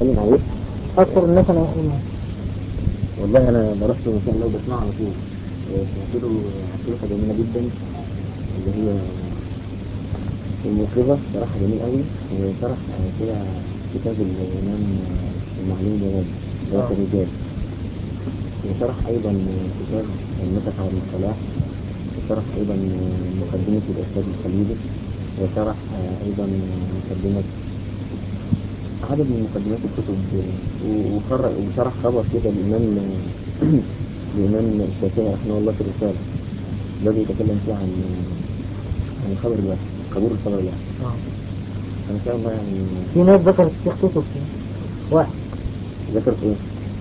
بتكلم عليه أكثر الناس أنا أقول والله انا درسته ان شاء الله وبسمعه على طول سمعت له حقيقة جميلة جدا اللي هي الموقظة صراحة جميل قوي وشرح كده كتاب الإمام المعلوم جواد ذات الرجال وشرح أيضا كتاب النفس على الصلاح وشرح أيضا مقدمة الأستاذ الخليلي وشرح أيضا مقدمة عدد من مقدمات الكتب وقرأ وشرح خبر كده الإمام الإمام الشافعي رحمه الله في الرسالة الذي يتكلم فيه عن عن الخبر الواحد قبول الخبر الواحد آه. فإن شاء الله يعني في ناس ذكرت في كتب فيه. واحد ذكرت إيه؟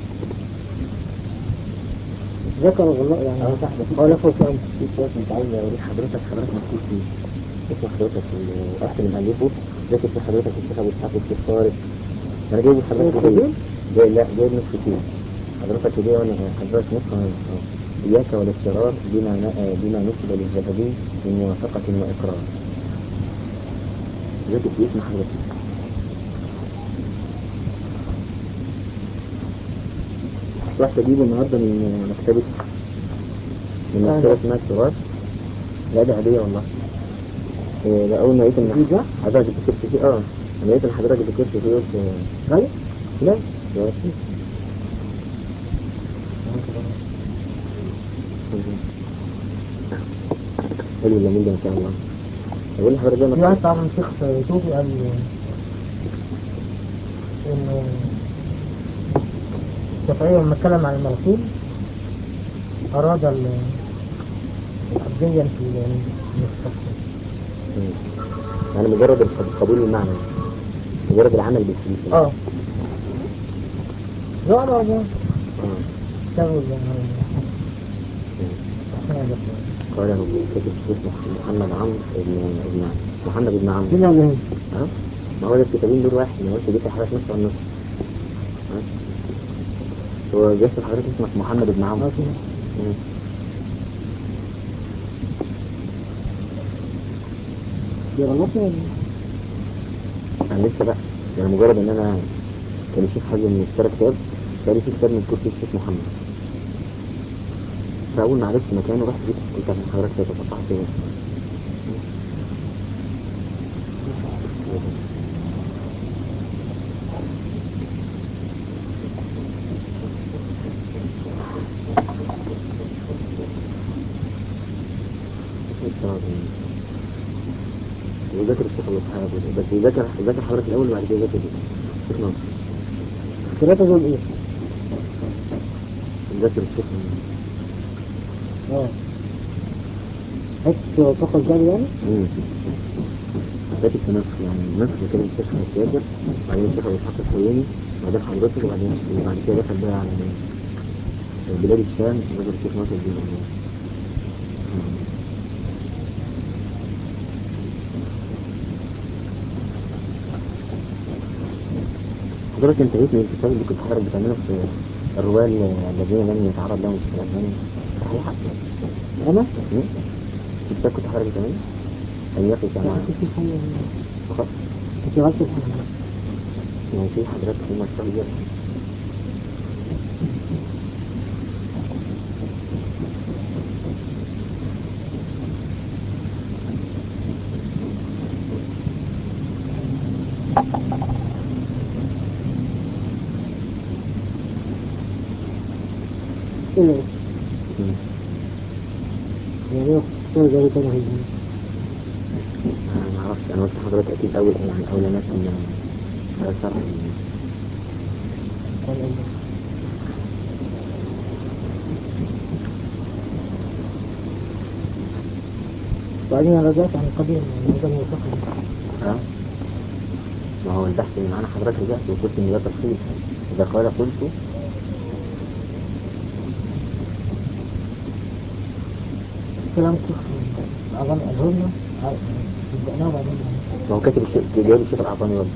ذكروا والله يعني اه صح بس قال فوسان في كتاب كنت عايز أوريك حضرتك حضرتك مكتوب فيه اسم حضرتك الأخ اللي مألفه ذاكر في حضرتك الشيخ أبو إسحاق الشيخ طارق أنا جايب حضرتك الخليل؟ هدية جاي لا جايب نصف فيه حضرتك هدية وأنا حضرتك نصف وأنا نصف أهو. إياك والاضطرار بما ن- بما نسب للذهبي من موافقة وإقرار ذاكر في اسم حضرتك رحت أجيبه النهاردة من مكتبة من مكتبة اسمها التراث لا ده هدية والله إيه، ده أول ما لقيت إن جديد ده؟ حضرتك ذكرت فيه اه أنا لقيت إن حضرتك ذكرت فيه قلت آه، غالي؟ لا ده فيه. حلو الجميل ده إن شاء الله بقول لحضرتك زي ما في واحد صاحب الشيخ توفي قال إنه الشافعية لما اتكلم عن المغسول أراد ال- الأبدية في المستقبل مم. يعني مجرد الق- قبول المعنى مجرد العمل بالفلوس اه لا لا لا آه. اشتغل مم. قال له كتب الشيخ محمد عمرو ابن ابن محمد بن عمرو كده ولا ايه؟ ها ما هو ده الكتابين دول واحد ما هو انت جبت حضرتك نص عن نص ها هو جبت حضرتك اسمك محمد بن عمرو اه كده مم. دي غلطني ولا انا لسه بقى يعني مجرد ان انا كان الشيخ حازم من اشترى كتاب اشترى في كتاب من كرسي الشيخ محمد فاول ما عرفت مكانه رحت جبت قلت عشان حضرتك تتقطع فيه وذاكر الشيخ الأصحاب بس يذاكر يذاكر حضرتك الأول وبعد كده يذاكر الشيخ ناصر الثلاثة دول ايه؟ يذاكر الشيخ اه حتة فقط الجاري يعني؟ امم ذاكر في نصر يعني نصر كده الشيخ هيذاكر وبعدين الشيخ أبو إسحاق الحويني وبعدين حضرتك وبعدين وبعد كده دخل بقى على بلاد الشام ذاكر الشيخ ناصر بن الله حضرتك انتهيت من الكتاب اللي كنت حضرتك بتعمله في الرواة الذين لم يتعرض لهم في الأفلام صحيحة؟ أنا؟ مم؟ الكتاب كنت حضرتك بتعمله؟ أن يقف لا مع كنت في حاجة فقط كنت غلطت في حاجة يعني في حضرتك في مشروع ايه مم. يعني ايه كده جاري تاني هيجي أنا ما أعرفش أنا قلت لحضرتك أكيد أول يعني أول ناس من على شرح كان ايه وبعدين انا رجعت عن القديم نقدر نوثقه ها؟ ما هو البحث اللي معانا حضرتك رجعت وقلت إن ده تلخيص إذا قال قلت كلام كفر أظن أظن بدأناه بعدين ما هو كاتب الشيخ جايب الشيخ الأعطاني برضه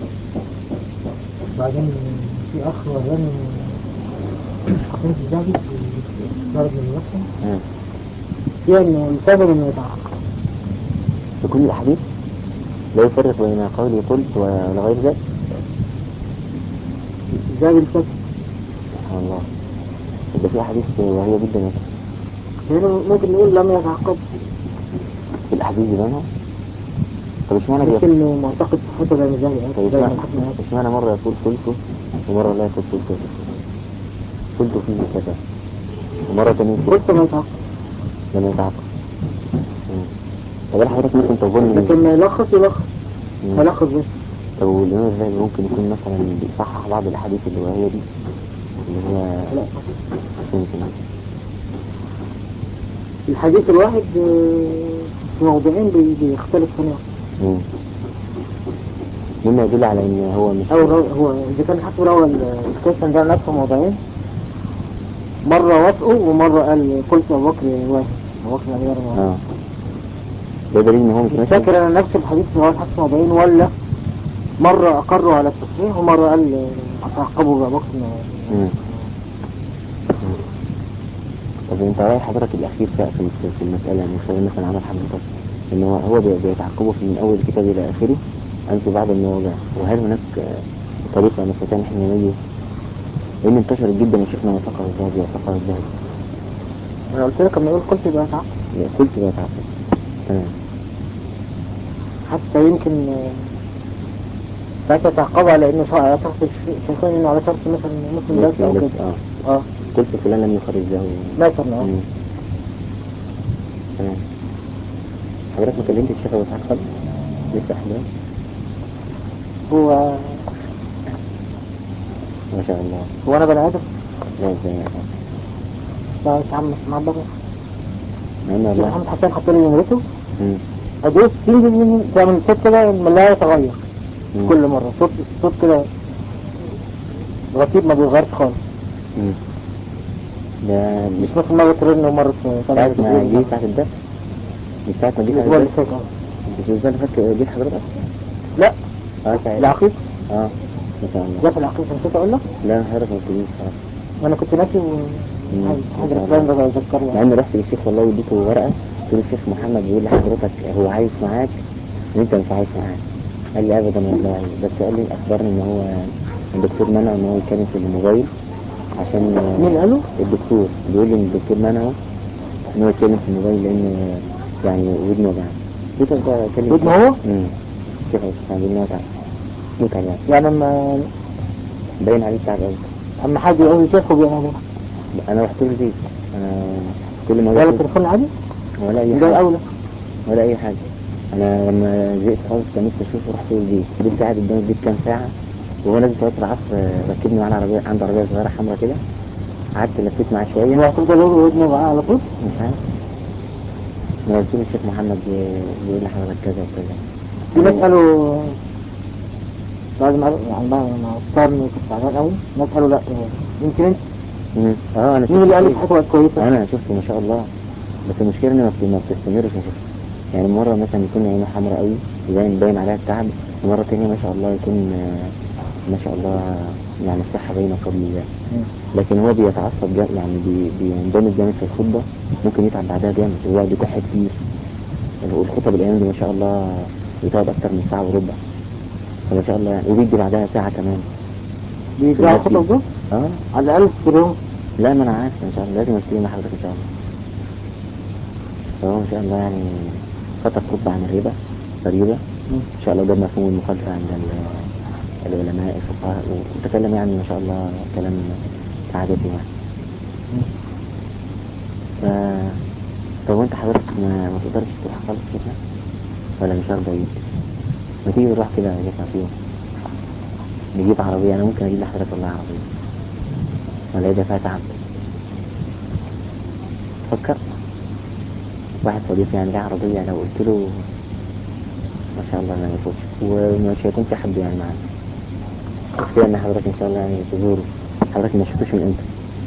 بعدين في أخ وراني حقيقة الذهبي في ضرب من المحسن ها يعني انتظر إنه يتعاقب في كل الأحاديث لا يفرق بين قولي قلت ولغير ذلك الذهبي الفكر سبحان الله ده في أحاديث وهي جدا يا شيخ. هنا ممكن نقول لم يتعقب في الأحاديث دي بينهم طب اشمعنى بيقول ممكن معتقد صحته زي الذهبي طيب زي ما اشمعنى الحكم هذا اشمعنى مرة يقول قلت ومرة لا يقول قلت قلت فيه كذا ومرة تانية قلت ما يتعقب لم يتعقل مم. طب هل حضرتك ممكن تظن لكن ما يلخص يلخص مم. هيلخص بس طب والإمام الذهبي ممكن يكون مثلا بيصحح بعض الأحاديث اللي وهي دي اللي هي لا ممكن الحديث الواحد آه، في موضوعين بي- بيختلف هنا مم. مما يدل على ان هو مش أو رو- هو إذا كان حسب روى ال- القسم ده نفسه موضوعين مرة وافقه ومرة قال قلت أبو بكر واحد أبو بكر غير واحد اه ده دليل ان هو مش مش ماشي فاكر أنا نفس الحديث اللي هو الحديث موضوعين ولا مرة أقروا على التصحيح ومرة قال تعقبوا بأبو بكر مم. مم. طب انت راي حضرتك الاخير بقى في في- في المساله من خلال مثلا عمل حضرتك ان هو هو بي- بيتعقبه في من اول الكتاب الى اخره ام في بعض المواضع وهل هناك آه، طريقه نستطيع ان احنا نميز لان انتشرت جدا يا شيخنا وثقه الذهبي وثقه الذهبي أنا قلت لك لما يقول قلت يبقى تعقب لا، قلت بيتعقب تمام حتى يمكن آه، ساعتها تعقبوا على إنه شا- شخص الش- شايفين إنه على شخص مثلا مسلم بس أو بس- كده اه اه قلت فلان لم يخرجه مثلا اه مم. تمام حضرتك ما كلمتش الشيخ ابو اسحاق خالص لسه حضرتك هو ما شاء الله هو أنا بني آدم لا ازاي يا أخي. لا مش عم مع بابا مع ان الشيخ والله محمد حسين حط لي نمرته مم. ادوس تنزل تعمل صوت كده لا يتغير مم. كل مرة صوت صوت كده رتيب ما بيتغيرش خالص مم. ده مش مثل مرة ترن ومرة ساعة ما جه ساعة الدرس مش ساعة ما جه ساعة الأسبوع اللي الدرس فات اه مش الأسبوع اللي فات جه حضرتك؟ لا اه ساعة العقيق اه ما شاء الله جه في العقيق نسيت أقول لك لا حضرتك ما قلتليش خلاص أنا كنت ناسي و مم. حاجة ما شاء الله. الكلام ده بذكره مع اني رحت للشيخ والله واديته ورقة قلت له الشيخ محمد بيقول لحضرتك هو عايش معاك وانت مش عايش معاه قال لي ابدا والله بس قال لي اخبرني ان هو الدكتور منع ان هو يتكلم في الموبايل عشان مين قاله؟ الدكتور بيقول لي ان الدكتور منعه ان هو يتكلم في الموبايل لان يعني ودنه وجعان قلت له ده كلم ودنه هو؟ امم الشيخ ابو اسحاق بيقول لي وجع متعب يعني يعني أما باين عليه تعب قوي أما حد يقول لي شيخه بيعمل انا رحت له البيت انا كل ما إيه؟ ولا رحت التليفون عادي؟ ولا اي ده حاجه الأولى ولا اي حاجه انا لما زهقت خالص كان نفسي اشوفه رحت له البيت فضلت قاعد قدام البيت كام ساعه وهو نازل صلاه العصر ركبني معاه العربيه عنده عربيه صغيره حمرا كده قعدت لفيت معاه شويه هو هتفضل يقول ودنه معاه على طول؟ مش عارف ما قلت له الشيخ محمد بي- بيقول لحضرتك كذا وكذا في ناس قالوا بعد ما يعني بعد ما اختارني كنت تعبان قوي ناس قالوا لا يمكن انت مم. اه انا مين اللي قال لي شفته صحته بقت كويسه؟ انا شفته ما شاء الله بس المشكله ان ما بت- ما بتستمرش يا شيخ يعني مره مثلا يكون عينه حمراء قوي يبين باين عليها التعب ومره تانية ما شاء الله يكون آه، ما شاء الله يعني الصحه باينه بفضل الله مم. لكن هو بيتعصب جا يعني بي- بيندمج جامد في الخطبه ممكن يتعب بعدها جامد ويقعد يكح كتير والخطب الايام دي ما شاء الله بتقعد اكتر من ساعه وربع فما شاء الله يعني وبيدي بعدها ساعه كمان بيرجعوا الخطب ده اه على الاقل في اليوم لا ما انا عارف ان شاء الله لازم اشتري مع حضرتك ان شاء الله فهو ان شاء الله يعني خطب خطبة عن الربا فريضة ان شاء الله ده مفهوم المخالفة عند ال- العلماء الفقهاء وتكلم يعني ما شاء الله كلام سعادته يعني ف طب وانت حضرتك ما, ما تقدرش تروح خالص كده ولا مشوار بعيد ما تيجي نروح كده نسمع فيهم نجيب عربية انا ممكن اجيب لحضرتك والله عربية ولا ده فيها تعب فكر واحد صديقي يعني ليه عربية لو قلت له ما شاء الله ما يفوتش ومش هيكون في حد يعني معانا المشكلة ان حضرتك ان شاء الله يعني تزوره حضرتك ما شفتوش من امتى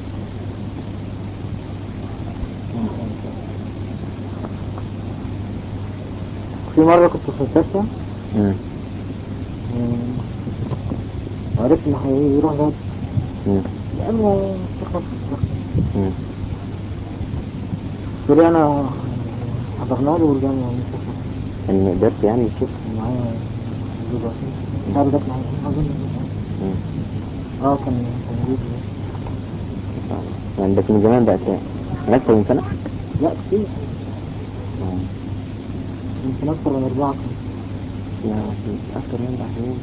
في مرة كنت في المستشفى مم. مم. وعرفت ان هيروح غد مم. لانه تخلص مم. طلعنا حضرنا له ورجعنا من المستشفى كان قدرت يعني تشوف معايا زوجة مش عارف جت معايا أظن مم. اه كان كان يجي يعني بس من زمان بقى كام؟ من أكثر من سنة؟ لا كتير آه. يمكن أكتر من أربعة كان لا أكثر من أربع سنين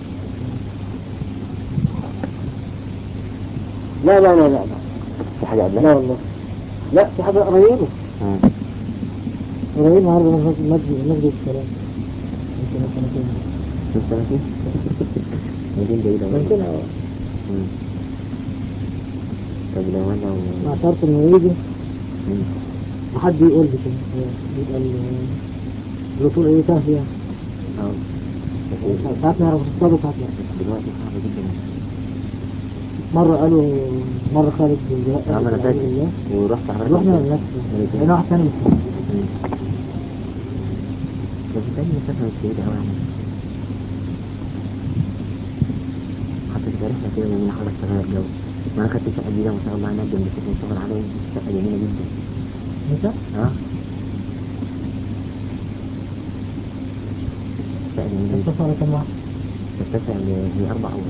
لا لا لا لا لا في حاجة قبلها؟ لا والله لا في حاجة قريبة آه. قريبة النهارده من مسجد مسجد مسجد السلام يمكن سنتين من سنتين؟ سنتين بعيدة والله. سنتين اه مم. طب لو أنا مع و... شرط إنه يجي مم. وحد يقول لي كده يبقى ال- الوصول إيه سهل يعني اه بس ساعات نعرف نصطاد ساعات لا دلوقتي صعب جدا مرة قالوا مرة خالد بن اه ما انا فاكر الله ورحت حضرتك رحنا فين؟ لنفس مرتين. هنا واحد ثاني مسلم مم. بس تاني مسافة مش بعيدة أوي يعني حتى تبقى رحلة كده جميلة حاجة تغير جو وأنا خدت شقة جديدة ما شاء الله هناك جنب الشيخ مصطفى العلوي شقة جميلة جدا انت اه شقة جميلة جدا مصطفى على كم واحد تتسع ل- هي أربع أوض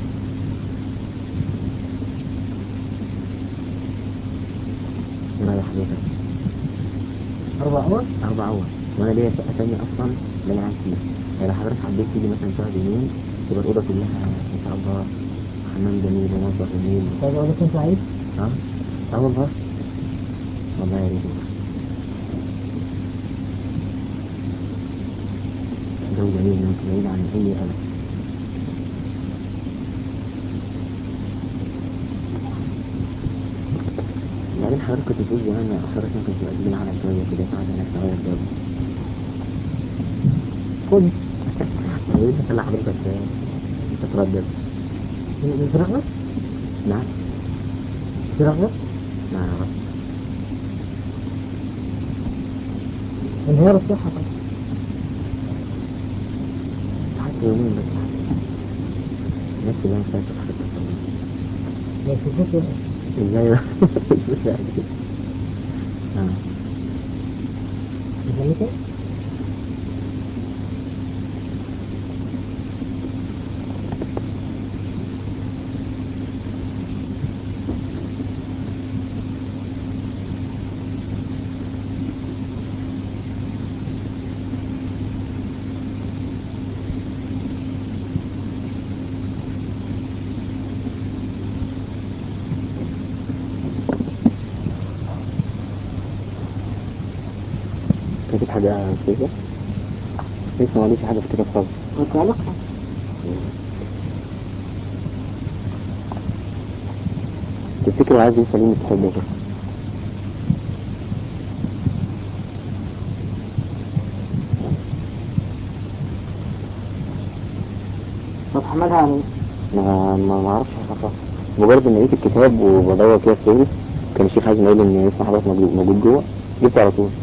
إيه رأي حضرتك؟ أربع أوض أربع أوض وأنا ليا شقة تانية أصلا ده أنا قاعد فيها يعني لو حضرتك حبيت تيجي مثلا تقعد يومين تبقى الأوضة كلها إن شاء الله حمام جميل ومطبخ جميل طيب أقول لك أنت عايز اه اه والله والله يا ريت جو جميل ممكن بعيد عن أي قلق بعدين حضرتك كنت بتقول زمان حضرتك ممكن تبقى تجيب على شوية كده تقعد هناك تغير جو خد ايه اللي خلى حضرتك تتردد؟ من ترغب نعم ترغب ما أعرف انهيار الصحة طبعا حتى يومين بس نفس اللي أنا فاكر حضرتك بس الفكرة ازاي بقى؟ مش عارف. اه ميكانيكا كاتب حاجة كويسة؟ لسه ما ليش حاجة في الكتاب خالص وتعلقها تفتكر عايز يوصل ليه من الكتاب ده كده؟ طب حملها على ايه؟ ما ما ما اعرفش حاجة خالص مجرد ان لقيت الكتاب وبدور كده في صوري كان الشيخ حازم قال لي ان اسم حضرتك موجود موجود جوه جبته على طول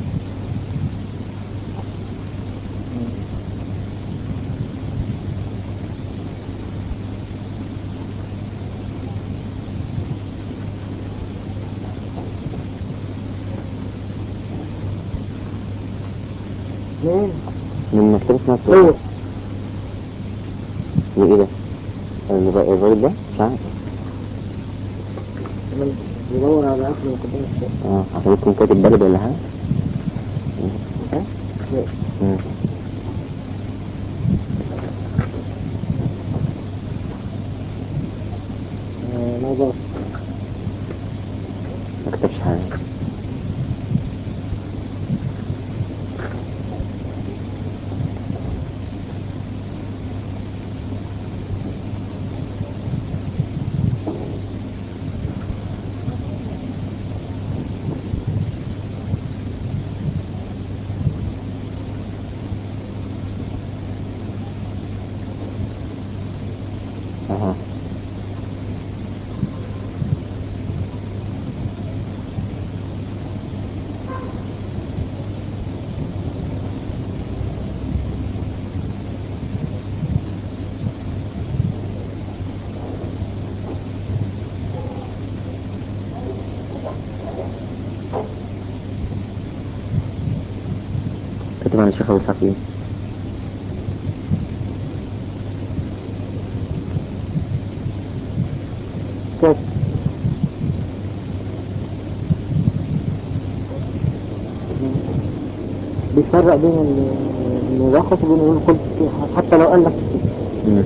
ليه؟ من مكتبة اسمها ايوه السورية وايه ده؟ الر- الراجل ده مش عارف من بيدور على اكل وقدام الشيء اه عشان يكون كاتب بلد ولا حاجة لا مم. آه، موضوع ما كتبش حاجة اها كاتب عن الشيخ ابو اسحاق ايه؟ يفرق بين ال- الملخص وبين يقول قلت حتى لو قال لك مم.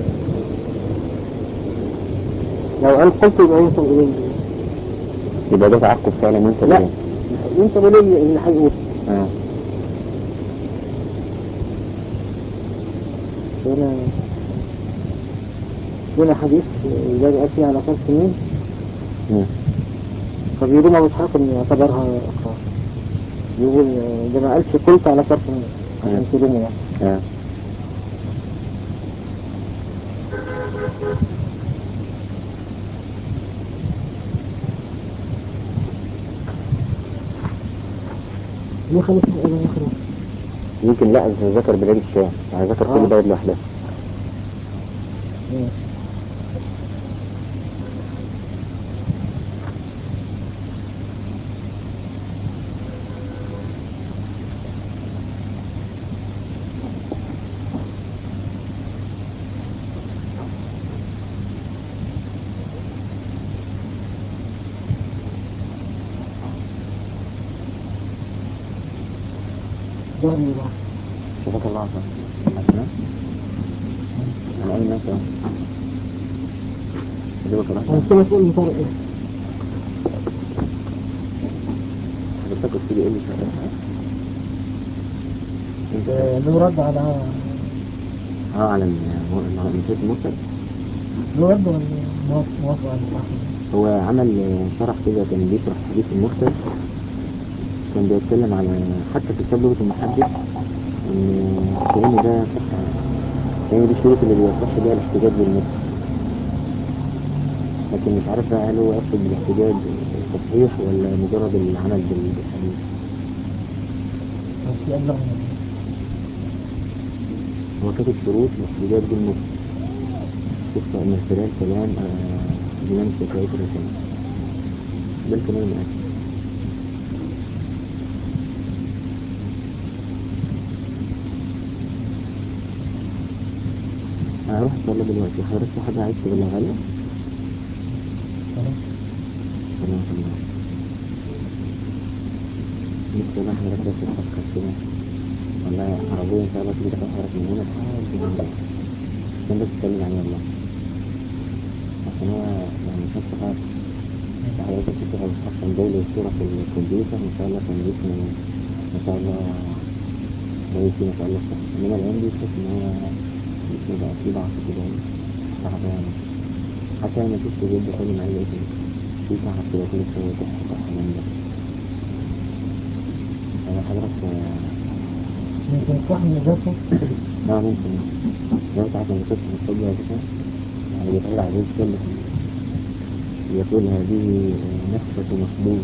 لو قال قلت يبقى ينسب إليه يبقى ده تعقب فعلا انت لا ليه؟ ينسب إليه اللي هيقول اه هنا هنا حديث ده بيقال فيه على خمس سنين مم. فبيقولوا ما إسحاق إن يعتبرها إقرار يقول ده ما قالش قلت على صرف سنين عشان تلومه يعني اه ليه خليك إذا يخرج يمكن لا ذكر بلاد الشام يعني ذكر كل آه. بلد لوحدها ده اللي بقى. جزاك الله خير حسنا عن اي ناس جزاك الله أنا خير كده تقول لي فرق إيه حضرتك قلت لي ايه اللي شغال آه، له رد على اه على المنشأة المرسل له رد ولا موافق موافق على التعقيد هو عمل شرح كده كان بيشرح حديث المرسل كان بيتكلم على حتى في كتاب لغة المحدث ان كأن ده صحة كأن دي الشروط اللي بيصح بيها الاحتجاج بالمرسل لكن مش عارف بقى هل هو يقصد بالاحتجاج التصحيح ولا مجرد العمل بال- بالحديث بس في أبلغ من هو كاتب شروط الاحتجاج بالمرسل قصة من خلال كلام آه، الإمام الشافعي في الرسالة ده الكلام اللي قاله أنا هروح أصلي دلوقتي حضرتك في حاجة عايز تبلغها لي؟ خلاص سلام الله لسه بقى حضرتك بس تفكر كده والله عربية إن شاء الله تيجي تاخد حضرتك من هنا لحد هنا عشان بس تتكلم عليه والله عشان هو يعني شخص خاص حضرتك بتشتغل أصلا دولي صورة في الكمبيوتر ما شاء الله كان جسمه ما شاء الله كويس ما شاء الله صح إنما الأيام دي تحس إن هو جسمه بقى فيه ضعف كده تعبان حتى لما شفت جد خالي معايا لقيت في تعب كده كل شوية تحت تحت جنبه أنا حضرتك آه، ممكن تحمل ذاته لا ممكن لو تعرف لما كنت بتسجل كده يعني بيطلع جزء كله يقول هذه آه، نفسة مصبوغة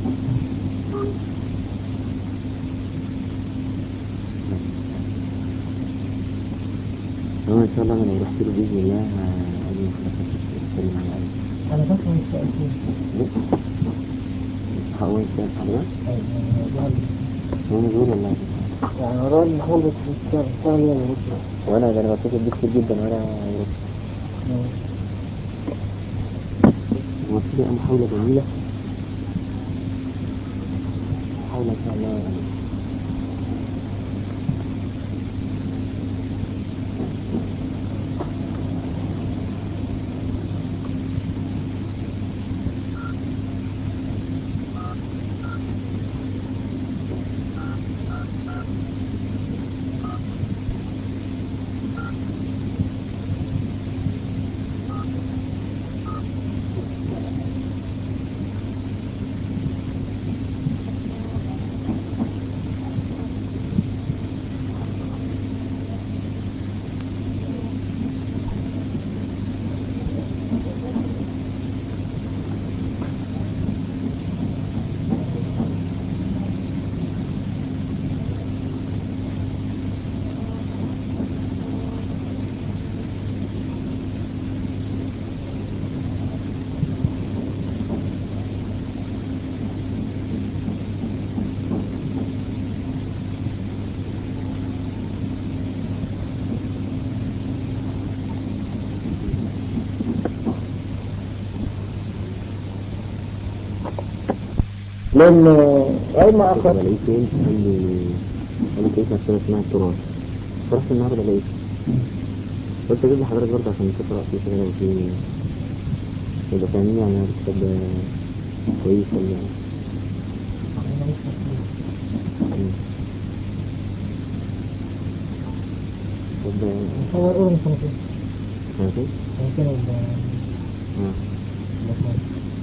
هو إن شاء الله أنا لو رحت له بإذن الله هقول له حضرتك تتكلم عن الأول أنا بسمع السؤال ليه؟ هقول إنسان حضرتك يعني هو مشغول والله يعني موضوع المحمول بس بيشتغل بيشتغل يعني مش وأنا ده أنا بتصل بيه كتير جدا وأنا عارف هو في بقى محاولة جميلة محاولة إن شاء الله يعني لأن أي ما أخذ بلاقيه فين قال لي أنا لقيت مكتبة اسمها التراث فرحت النهاردة لقيت قلت أجيب لحضرتك برضه عشان تقرأ فيه كده لو في يبقى فاهمين يعني هذا الكتاب ده كويس ولا أنا مش مسؤول مم. طب هو إيه من سنتين سنتين؟ سنتين ولا اه ولا سنة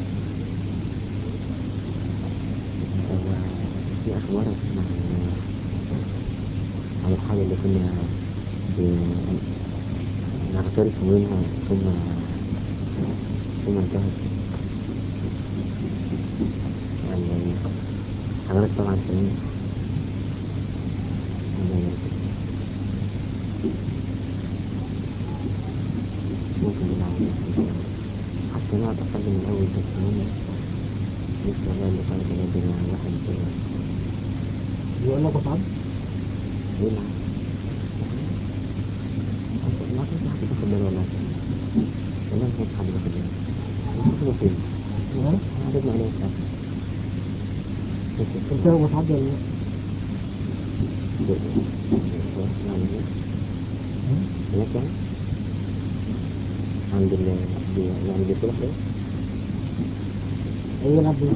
هو في أخبار عن عن الحالة اللي كنا ب- نعترف منها ثم ثم انتهت يعني حضرتك طبعا فاهم ممكن نلعب حتى نقعد أقل من الأول بس المهم لسه بقى اللي قال كده الدنيا واحد بيقول لك وسعد يلعب ما كنت حد تاخد باله ولا والله ما كنت حد تاخد باله مش كده فين تمام أنا عددنا عليه ساعة قلت له وسعد ولا لا؟ يعني هناك يعني عند ال بي- يعني بيصلح له أي يلعب بيه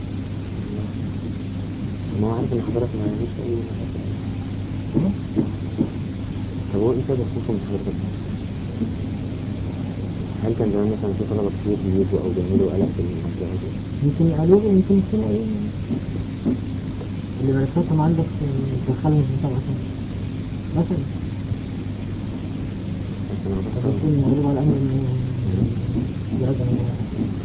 ما هو عارف ان حضرتك ما لهوش اي تمام؟ طب هو ايه سبب خوفه من حضرتك؟ هل كان زمان مثلا في طلبة كتير بيجوا او بيعملوا قلق في المنطقة دي؟ يمكن قالوا لي يمكن يكونوا ايه اللي ملفاتهم عندك دخلهم في سبعة سنة مثلا بس انا قد بفكر يكون يغلب على الأمر إنه يراجع الموضوع.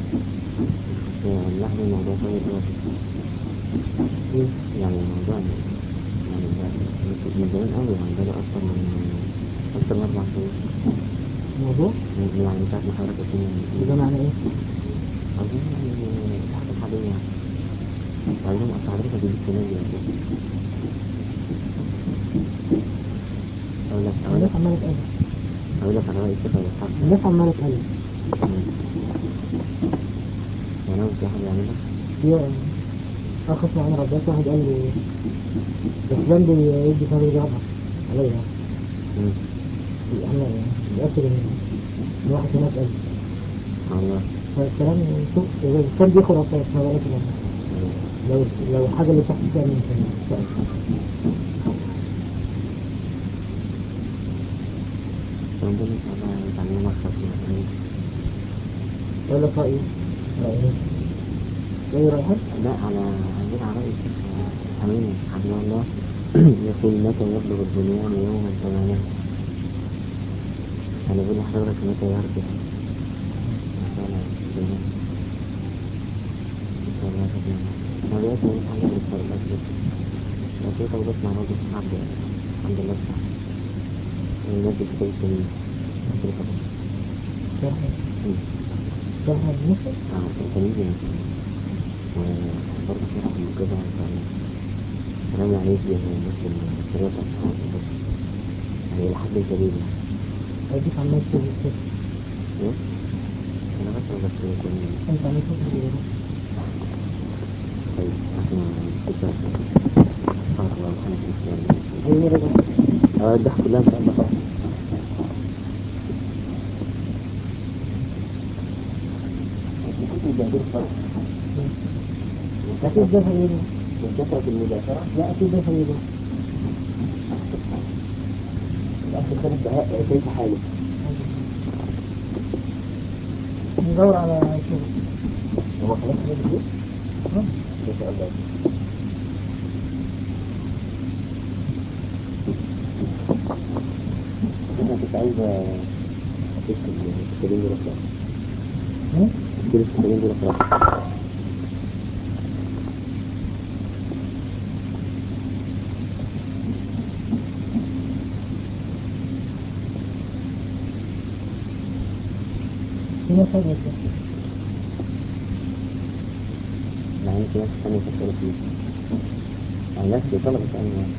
لا هو الموضوع طيب قوي إيه؟ يعني الموضوع يعني ده من زمان قوي يعني ده اكتر من اكتر من اربع سنين الموضوع من- يعني من ساعة ما حضرتك قلت لي وده معناه ايه؟ أظن يعني دي حاجة عادية يعني بعدين أصل حضرتك بتجيب كوميديا ولا إيه؟ أقول لك أقول الناس لك عمالة تقلب أقول لك على رأيي كده ولا حاجة الناس عمالة تقلب يعني أنا في واحد يعملها في أخص معانا رباط واحد قال لي بس ده اللي يدي كان يجربها عليا مم. احنا متأكد إن إن واحد هناك قال والله فالكلام شوف إذا كان بياخد أصلا ما بالك لما لو لو الحاجة اللي تحت فيها من ربنا إن شاء الله يجعلنا مخرج من الأمور. ولا لك رأيي رأيي ايه رأيك؟ لا على عندنا على رأي الشيخ حميد حفظه الله يقول متى يبلغ البنيان يوما تماما أنا بقول لحضرتك متى يرجع مثلا البنيان إن شاء الله يرجع أنا دلوقتي مش عندي الفرق بس لكن طب بسمع برضه الحمد الحمد لله بتاع الناس بتكتب السنين شرح شرح المثل اه التلميذ مثلا وبرضه شرح الموقظة مثلا كلام عليه نفس الطريقة بتاعت بس يعني إلى حد كبير يعني هديك عمال تكتب الكتب إيه؟ أنا بس بس يكون انت عمال تكتب الكتب طيب احنا كده سبحان الله والحمد لله ايه رجع اه الضحك كلها ان شاء الله خلاص اكيد ده فريده من كثرة المذاكرة لا اكيد ده فريده الأخ خالد بهاء كيف حالك؟ ندور على شغل هو خلاص خالد البيت؟ ها؟ ما شاء الله أنا كنت عايز أكتب الكتابين دول أقرأ ها؟ أكتب الكتابين دول أقرأ في ناس هذا مع إن في ناس تانية يفكروا فيه يعني ناس طلبة تانية يعني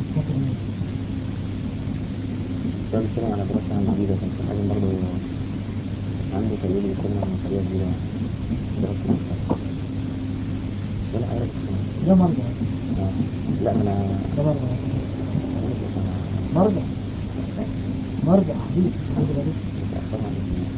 كان بيتكلم على دراسة عن جديدة كان في حاجة برضه عنده تقريبا بيتكلم عن مشاريع جديدة دراسة مختلفة ولا عارف ده مرضى آه. لا ما أنا ده مرضى مرجع حديث طبعا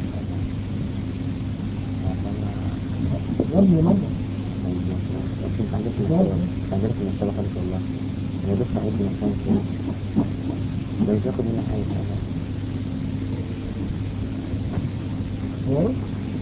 يبني مرجع بس انت عندك المكتبة عندك المكتبة خالص والله انا بس عايز مكان كده ده مش هياخد مني حاجة فعلا ايه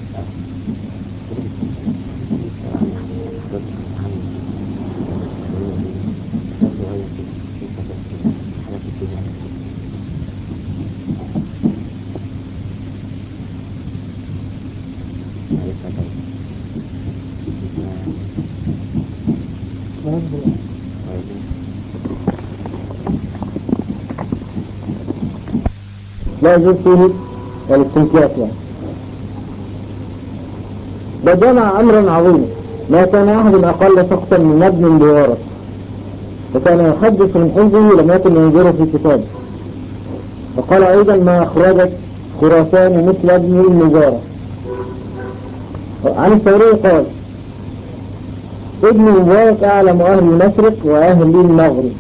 بلاش دلوقتي. لا يجوز فيه الاستنكاف يعني ده جمع امرا عظيما ما كان احد اقل سقطا من ابن بورث وكان يحدث من حزبه لم يكن ينظره في كتابه وقال ايضا ما اخرجت خراسان مثل ابن المبارك عن الثوري قال ابن مبارك اعلم اهل المشرق واهل المغرب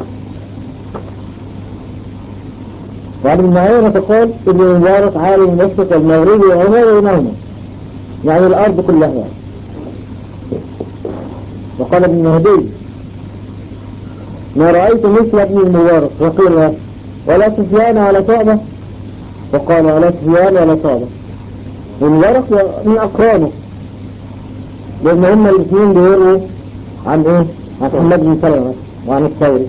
وعن ابن عيينة قال ابن مبارك عالم المشرق والمغرب وما بينهما يعني الأرض كلها يعني. وقال ابن مهدي ما رأيت مثل ابن المبارك وقيل له ولا سفيان ولا شعبة وقال ولا سفيان ولا شعبة المبارك من أقرانه لأن هما الاثنين بيرووا عن إيه؟ عن محمد بن سلمة وعن الثوري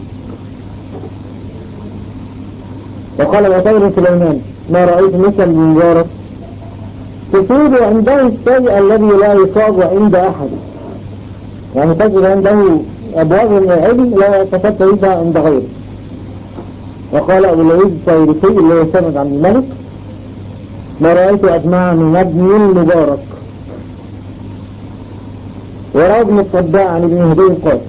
وقال وطير سليمان ما رأيت مثل ابن مبارك تصيب عنده الشيء الذي لا يصاب عند أحد يعني تجد عنده أبواب من العلم لا تكاد تجدها عند غيره وقال أبو العيد السيرسي اللي هو سند عن الملك ما رأيت أجمع من ابن المبارك وروى ابن الصداع عن ابن هدي قال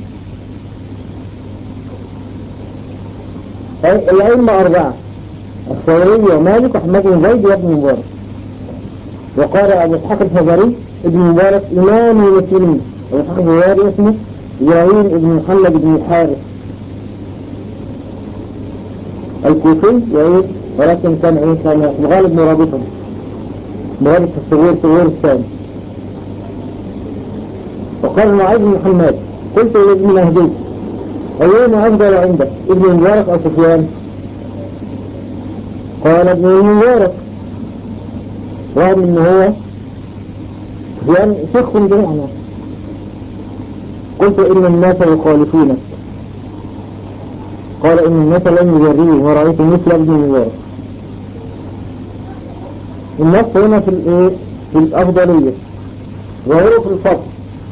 أي- الأئمة أربعة الثوري ومالك وأحمد بن زيد وابن مبارك وقال أبو إسحاق الفزاري ابن مبارك إمام المسلمين أبو إسحاق الفزاري اسمه إبراهيم ابن محمد بن الحارث الكوفي وإيه ولكن كان إيه كان في الغالب مرابطا مرابط في الصغير صغير الثاني وقال معاذ بن محمد قلت لابن مهدي أيهما أفضل عندك ابن مبارك أو سفيان قال ابن المبارك رغم ان هو يعني شيخ جميعنا قلت ان الناس يخالفونك قال ان الناس لم يجريه ورأيت مثل ابن المبارك النص هنا في الايه في الافضلية وهو في الفضل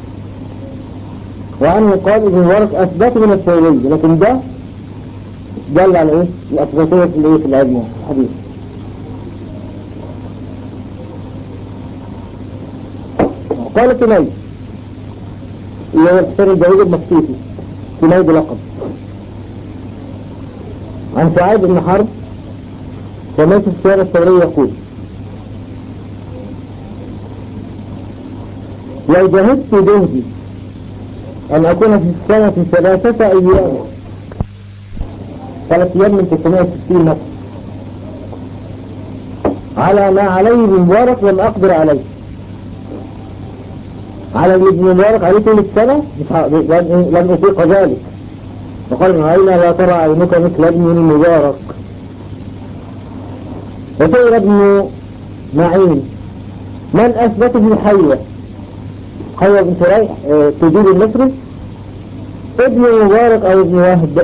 وعنه قال ابن مبارك اثبت من الثوري لكن ده دل على ايه الافضلية في الايه في العلم الحديث قال كنيد اللي هو الحسين الجويد المفتيتي كنيد لقب عن سعيد بن حرب سمعت السيارة الثوري يقول لو جهدت جهدي أن أكون في السنة ثلاثة أيام ثلاث أيام من 960 متر على ما عليه من مبارك لم أقدر عليه على ابن مبارك عليه طول السنة مش ه- لن لن أطيق ذلك وقال من أين لا ترى عينك مثل ابن المبارك وسئل ابن معين من أثبت ابن حيوة حيوة بن شريح آه، تجيب المصري ابن مبارك أو ابن وهب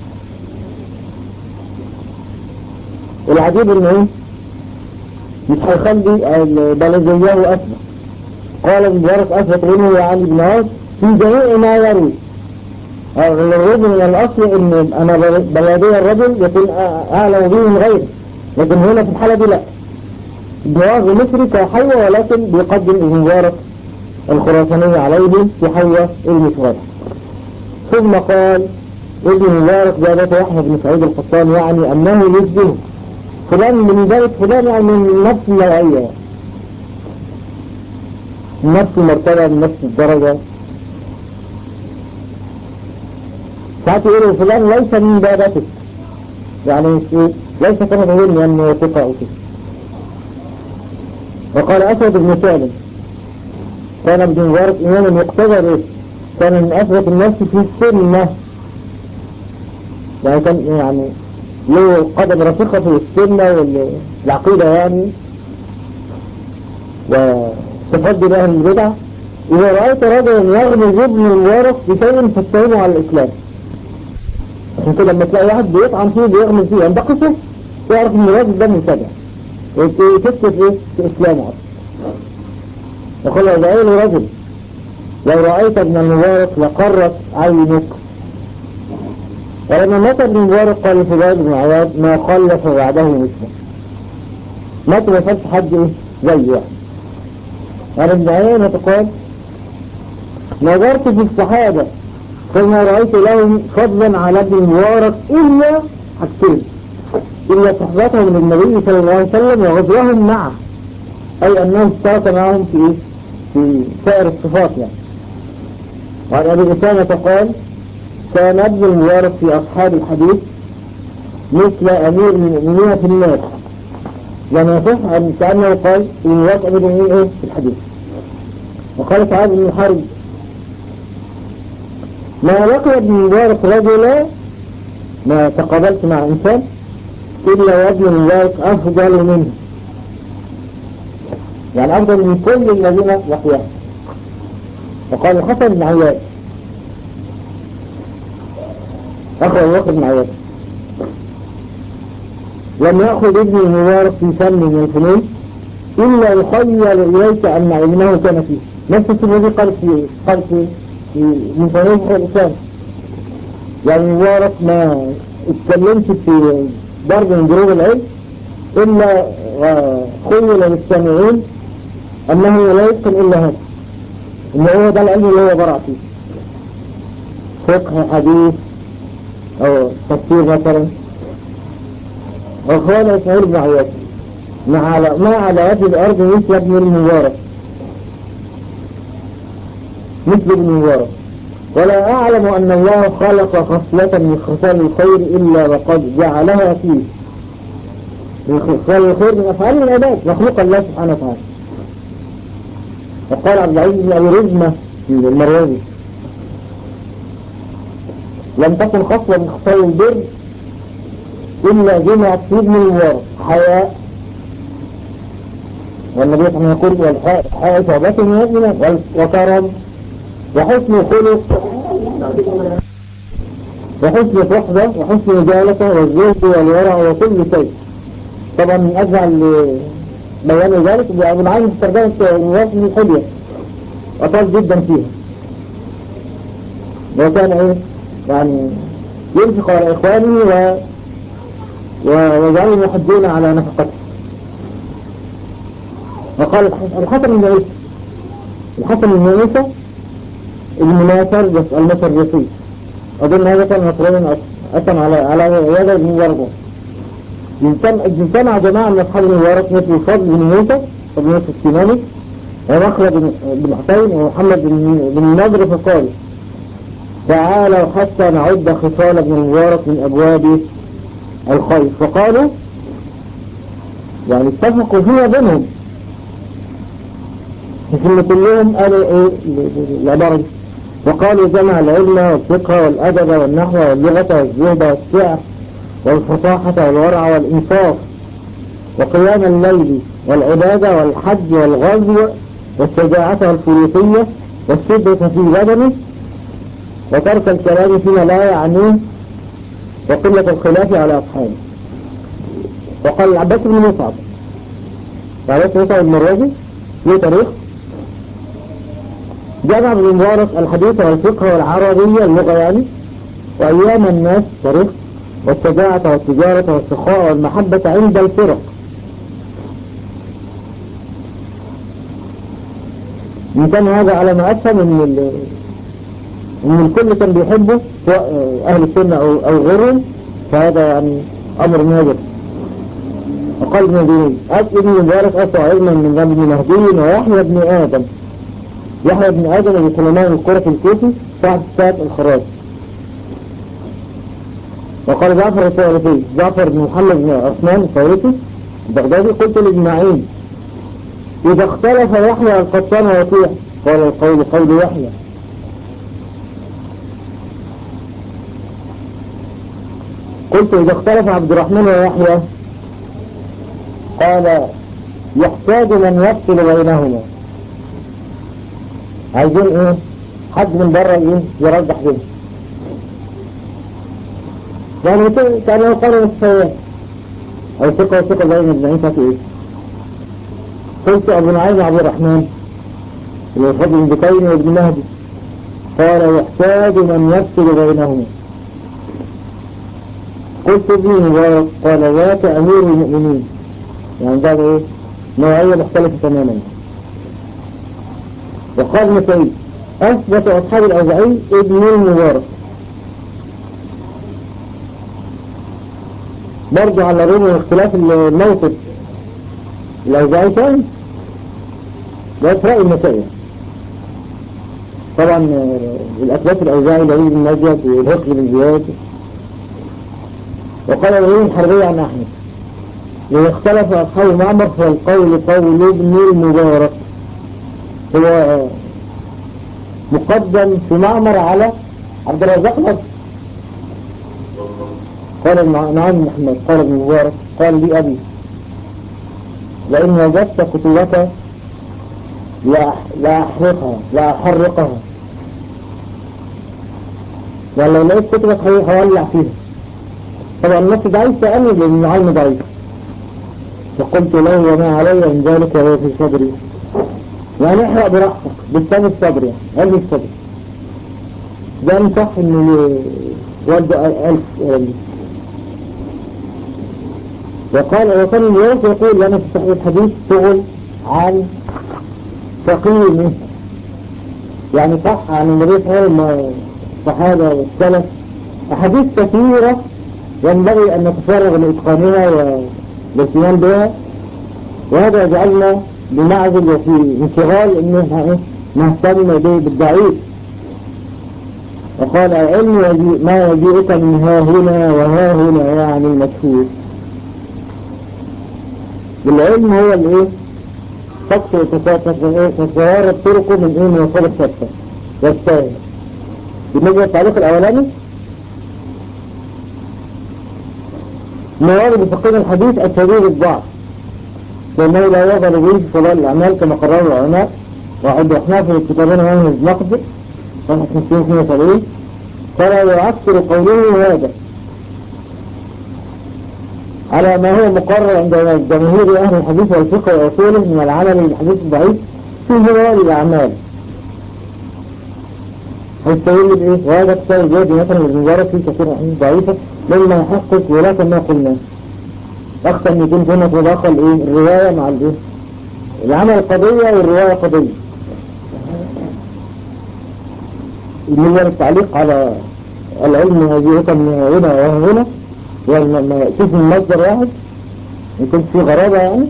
العجيب انه ايه مش هيخلي البلدية أثبت قال ابن مبارك أثبت منه وعلي بن عوف في جميع ما يروي الرجل من الأصل إن أنا بلدي الرجل يكون أعلم به من غيره لكن هنا في الحالة دي لا جواز مصري كحيوة ولكن بيقدم ابن مبارك الخراساني عليه في حيوة المفرد ثم قال ابن مبارك زادته يحيى بن سعيد القطان يعني أنه يشبه فلان من ذلك فلان يعني من نفس النوعية من نفس المرتبة من نفس الدرجة ساعات يقولوا فلان ليس من بابتك يعني في ليس كما تظن أنه ثقة أو كده وقال أسود بن سالم كان ابن مبارك إماما يقتدر إيه كان من أثبت الناس في السنة يعني كان يعني له قدم رفيقة في السنة والعقيدة يعني وتفضي بها البدع إذا رأيت رجلا يغمز ابن المبارك بشيء فاتهمه على الإسلام عشان كده لما تلاقي واحد بيطعن فيه بيغمز فيه عند قصه تعرف ان الراجل ده مبتدع وتكتب ايه في اسلامه اصلا يقول له ايه رجل لو رأيت ابن المبارك لقرت عينك ولما مات ابن المبارك قال لفضائل بن عياد ما خلف بعده مثله مات ما فاتش حد ايه زيه يعني قال ابن عيان تقول نظرت في الصحابة فما رأيت لهم فضلا على ابن المبارك إلا حاجتين إلا صحبتهم للنبي صلى الله عليه وسلم وغزوهم معه أي أنه اشترك معهم في إيه؟ في سائر الصفات يعني وعن أبي أسامة قال كان ابن المبارك في أصحاب الحديث مثل أمير المؤمنين في الناس لم يصح أن كأنه قال المبارك أمير المؤمنين إيه في الحديث وقال سعاد بن الحرب ما لقي ابن المبارك رجلا ما تقابلت مع إنسان إلا وابن المبارك أفضل منه يعني أفضل من كل الذين لقياه وقال الحسن بن عياد أخو أبو بن عياد لم يأخذ ابن المبارك في فن من الفنون إلا يخيل إليك أن علمه كان فيه نفس الذي قال في قال في من فنون الإسلام يعني مبارك ما اتكلمت في ضرب من ضروب العلم إلا خيل للسامعين أنه لا يتقن إلا هذا إن هو ده العلم اللي هو برع فيه فقه حديث أو تفسير مثلا وقال إسماعيل بن عياش ما على ما على وجه الأرض مثل ابن المبارك مثل ابن المبارك ولا أعلم أن الله خلق خصلة من خصال الخير إلا وقد جعلها فيه من خصال الخير من أفعال العباد مخلوق الله سبحانه وتعالى وقال عبد العزيز بن أبي رزمة المروزي لم تكن خصلة من خصال البر إلا جمعت في ابن المبارك حياء والنبي صلى الله عليه وسلم يقول والحياء شعبة من الإيمان وكرم وحسن خلق وحسن صحبة وحسن جالسة والزهد والورع وكل شيء طبعا من أجعل بيان ذلك أبو العالم في ترجمة المواصل الحلية أطال جدا فيها وكان إيه يعني ينفق على إخوانه و ويجعلهم يحدون على نفقته وقال الحسن بن عيسى الحسن بن عيسى المنافرجس المفرجسي أظن هذا كان مطلوبا أصلا على على يد ابن ورقه اجتمع جماعة من أصحاب المبارك مثل فضل بن موسى بن موسى السيناني ومخلد بن حسين ومحمد بن النضر فقال تعالوا حتى نعد خصال ابن المبارك من أبواب الخير فقالوا يعني اتفقوا فيها بينهم ثم كلهم قالوا ايه العبارة دي وقالوا جمع العلم والفقه والأدب والنحو واللغة والزهد والسعر والفصاحة والورع والإنصاف وقيام الليل والعبادة والحج والغزو والشجاعة والفروسية والشدة في بدنه وترك الكلام فيما لا يعنيه وقلة الخلاف على أصحابه وقال العباس بن مصعب العباس بن مصعب المروزي له تاريخ جمع ابن مبارك الحديث والفقه والعربية اللغة يعني وأيام الناس تاريخ والشجاعة والتجارة والسخاء والمحبة عند الفرق إن كان هذا على ما أفهم إن إن الكل كان بيحبه سواء أهل السنة أو, أو غيرهم فهذا يعني أمر نادر وقال ابن ديني ابن مبارك أسوأ علما من ذنب مهدي ويحيى ابن آدم يحيى بن آدم أبو سليمان القرة الكوفي صاحب ساعة الخراج وقال جعفر الثالثي جعفر بن محمد بن عثمان الثالثي البغدادي قلت لإجماعين إذا اختلف يحيى القطان ويطيع قال القول قول يحيى قلت إذا اختلف عبد الرحمن ويحيى قال يحتاج من يفصل بينهما عايزين ايه حد من بره ايه يرجح بينهم يعني كان يقارن السيئات او ثقة وثقة بين اجمعين في ايه قلت ابو نعيم عبد الرحمن الفضل بن بكين وابن مهدي قال يحتاج من يفصل بينهما قلت ابن مبارك قال ذاك امير المؤمنين يعني ده ايه نوعية مختلفة تماما وقال ابن سعيد اثبت اصحاب الاوزاعي ابن المبارك برضه على رغم اختلاف الموقف الأوزاعي كان ده رأي المسائل طبعا الأثبات الأوزاعي العلي بن نجد والهقل بن زياد وقال العلم الحربية عن أحمد إذا اختلف أصحاب معمر فالقول قول ابن المبارك هو مقدم في معمر على عبد الرزاق نفسه قال نعم محمد قال ابن مبارك قال لي أبي لئن وجدت كتبك لا أحرقها لا أحرقها يعني لو لقيت كتبك هولع فيها طبعا النفس ضعيف سألني لأن العلم ضعيف فقلت له وما علي من ذلك وهو في صدري يعني احرق براحتك بالتالي الصبر يعني قلبي الصبر ده انصح انه يودي ألف وقال وكان اليوم يقول لنا في صحيح الحديث شغل عن تقييمه يعني صح عن النبي صلى الله عليه وسلم الصحابة والسلف أحاديث كثيرة ينبغي أن نتفرغ لإتقانها والاهتمام بها وهذا يجعلنا بمعزل وفي انشغال إنه نهتم به بالضعيف وقال العلم ما يجيئك من ها هنا وها هنا يعني المشهور بالعلم هو الايه تتوارد طرقه من ايه من وصول الشتى والسائل بالنسبة للتعليق الاولاني موارد فقين الحديث الشديد الضعف لأنه لا يظهر به في فضائل الأعمال كما قرروا العلماء وعند أحناف في الكتابين وهم المقدس صفحة 272 فلا يعكر قوله هذا على ما هو مقرر عند جماهير أهل الحديث والفقه وأصوله من العمل بالحديث الضعيف في جوال الأعمال هيستغل بإيه؟ وهذا كتاب الجهد مثلا المجرد فيه كثير من ضعيفة مما يحقق ولكن ما قلنا أخشى أن يكون هنا تدخل إيه؟ الرواية مع الإيه؟ العمل قضية والرواية قضية اللي التعليق على العلم هذه من هنا وهنا يعني ما يأتيش من مصدر واحد يكون في غرابة يعني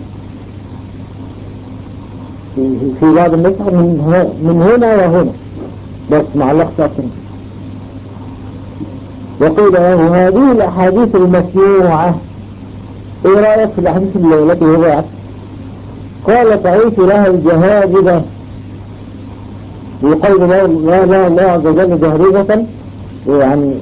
في بعض النسخ من هنا, من هنا وهنا بس معلقش أكثر وقيل له هذه الأحاديث المسموعة ايه رأيك في الأحاديث التي وضعت قال تعيش لها الجهابذة يقول لا لا الله عز وجل جهريزة يعني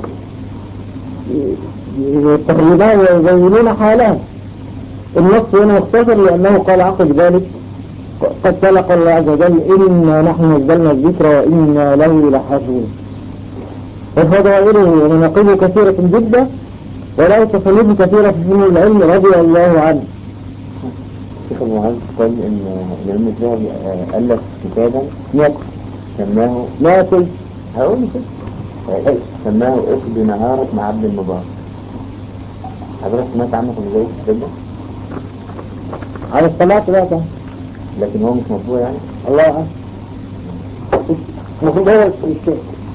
يقربان ويبينون حالها النص هنا مختصر لأنه قال عقب ذلك قد سلق الله عز وجل إنا نحن نزلنا الذكر وإنا له لحافظون وفضائله ومناقبه كثيرة جدا وله تصنيف كثيرة في فنون العلم رضي الله عنه شيخ المعز قال إن العلم الذهبي ألف كتابا نقل سماه ناقل هقول كده سماه اقضي نهارك مع عبد المبارك حضرتك سمعت عنه في بداية الكتاب ده؟ على الصلاة لا ده لكن هو مش مطبوع يعني الله أعلم المفروض هو الشيء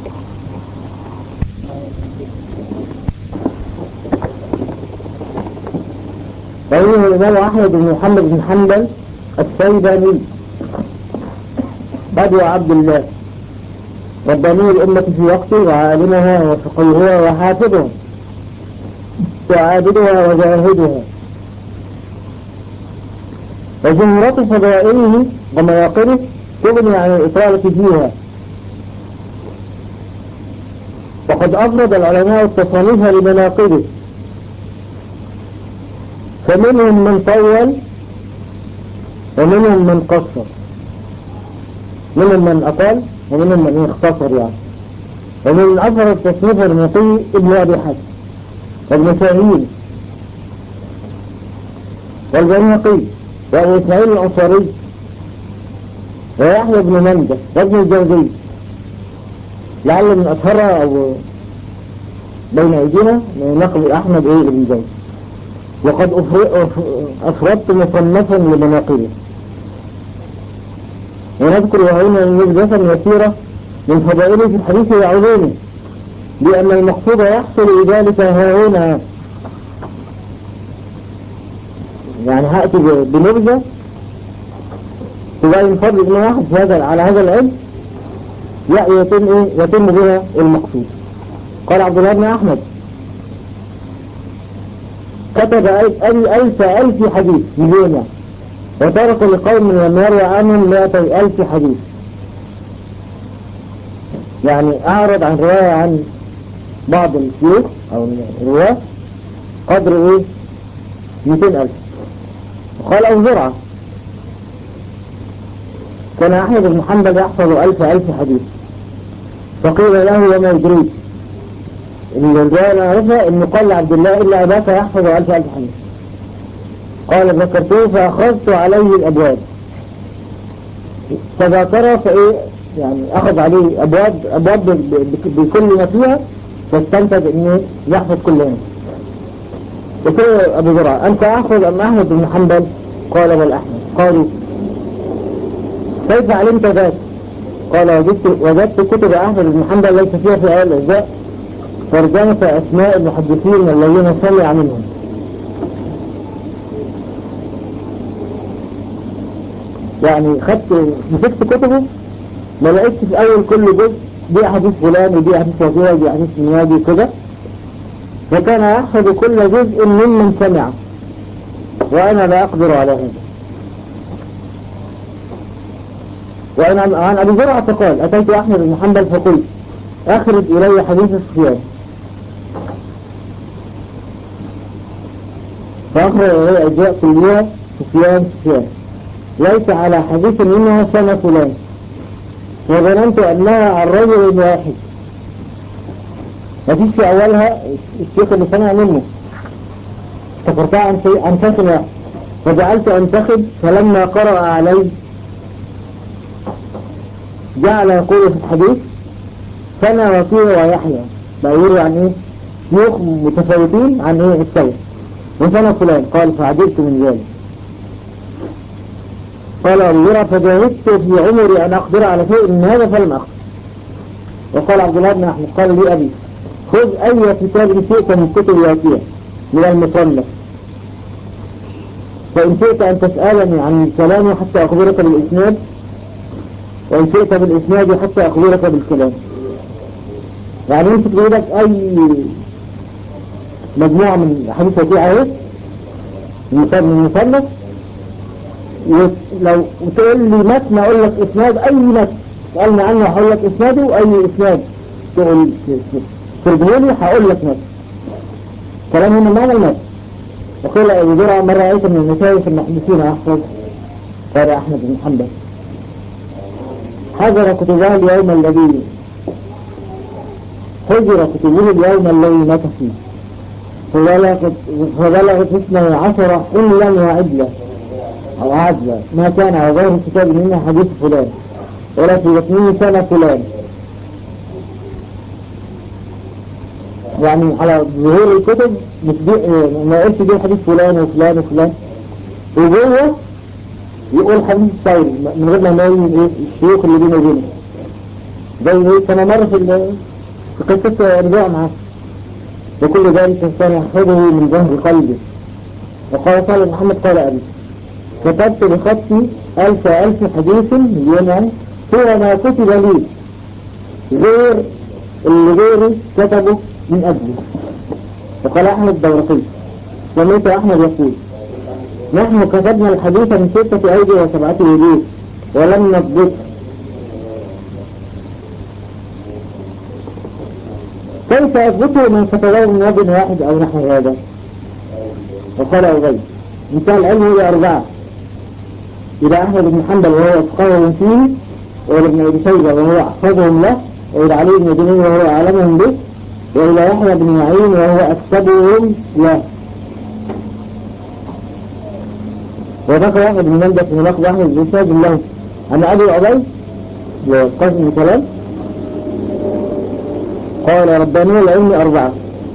رواه الإمام أحمد بن محمد بن حنبل السيباني بدو عبد الله رباني الأمة في وقته وعالمها وفقيهها وحافظها وعابدها وزاهدها وجمهورات فضائله ومواقره تغني عن الإطالة فيها وقد أفرد العلماء التصانيف لمناقبه فمنهم من طول ومنهم من قصر منهم من أطال ومنهم من اختصر يعني ومن أثر التصنيف الرمطي ابن أبي حسن وابن شاهين والبنيقي وابو اسماعيل الأنصاري ويحيى بن مندة وابن الجوزي لعل من أشهرها أو بين أيدينا نقل أحمد إيه بن زيد وقد أفردت مصنفا لمناقبه ونذكر هنا نبذة يسيرة من فضائله في الحديث وعلومه لأن المقصود يحصل بذلك ها هنا يعني هأتي بنبذة تبين فضل ابن واحد في هذا على هذا العلم يتم ايه يتم بها المقصود قال عبد الله بن احمد كتب أبي ألف ألف حديث مليون وترك لقوم لم يروى عنهم مئتي ألف حديث يعني أعرض عن رواية عن بعض الشيوخ أو الرواة قدر إيه 200 ألف وقال أو زرعة كان أحمد بن حنبل يحفظ ألف ألف حديث فقيل له وما يدريك إن الرواية نعرفها إنه قال لعبد الله إلا أباك يحفظ ألف ألف حديث قال ذكرته فأخذت عليه الأبواب تذاكر فإيه يعني أخذ عليه أبواب أبواب بكل ما فيها فاستنتج إنه يحفظ كلها وقال أبو زرع أنت أحفظ أم أحمد بن حنبل قال بل أحمد قالوا كيف علمت ذلك قال وجدت, وجدت كتب أحمد بن حنبل ليس فيها في أول الأجزاء ترجمة أسماء المحدثين الذين سمع منهم يعني خدت مسكت كتبه ما لقيتش في أول كل جزء دي أحاديث فلان ودي أحاديث وفيها ودي أحاديث نيادي كده فكان يحفظ كل جزء ممن سمع وأنا لا أقدر على هذا وأنا عن أبي زرعة قال أتيت أحمد بن حنبل فقلت أخرج إلي حديث سفيان فأخرج إلي أجزاء كلها سفيان سفيان ليس على حديث منها سنة فلان وظننت أنها عن رجل واحد ما فيش في أولها الشيخ اللي سمع منه افتكرتها عن شيء عن شيخ واحد فجعلت أنتخب فلما قرأ علي جعل يقول في الحديث سنة وكيل ويحيى بقى يروي عن ايه شيوخ متفاوتين عن ايه السوء وسنة فلان قال فعجبت من ذلك قال أبو فجاهدت في عمري أن أقدر على شيء من هذا فلم أقدر وقال عبد الله بن أحمد قال لي أبي خذ أي كتاب شئت من كتب ياتيه من المصنف فإن شئت أن تسألني عن الكلام حتى أخبرك بالإسناد وإن شئت بالإسناد حتى أخبرك بالكلام يعني امسك بيدك أي مجموعة من حديث وفيه عايز من المصنف ولو تقول لي متن أقول لك إسناد أي متن سألني عنه هقول لك إسناده أي إسناد تقول ترجموني هقول لك متن كلام هنا معنى المتن وقيل أبو زرع مرة رأيت من المشايخ المحدثين أحفظ قال أحمد بن حنبل حجر كتبه اليوم الذي حجر كتبه اليوم الذي مات فيه فبلغت, فبلغت اثنى عشر إن لم يعد أو عدل ما كان على ظاهر الكتاب منه حديث فلان ولا في بطنه سنة فلان يعني على ظهور الكتب مش دي ما يقولش دي حديث فلان وفلان وفلان وجوه يقول حديث ثوري من غير ما يبين ايه الشيوخ اللي بينه وبينه زي ايه كما مر في في قصة رجوع معاه وكل ذلك كان يحفظه من ظهر قلبه وقال صلى محمد قال أبي كتبت بخطي ألف ألف حديث مليون هو ما كتب لي غير اللي غيري كتبه من أجلي وقال أحمد الدورقي سمعت أحمد يقول نحن كتبنا الحديث من ستة أيدي وسبعة وجوه ولم نضبط كيف أثبته من كتبه من وجه واحد أو نحو هذا وقال أبي انتهى العلم إلى أربعة إلى أحمد بن حنبل وهو أفقههم فيه وإلى ابن أبي شيبة وهو أحفظهم له وإلى علي بن دينين وهو أعلمهم به وإلى يحيى بن معين وهو أكتبهم له وذكر أحمد بن مندة في ملقب أحمد بن سعد له عن أبي أبي وقاسم كلام قال رباني العلم أربعة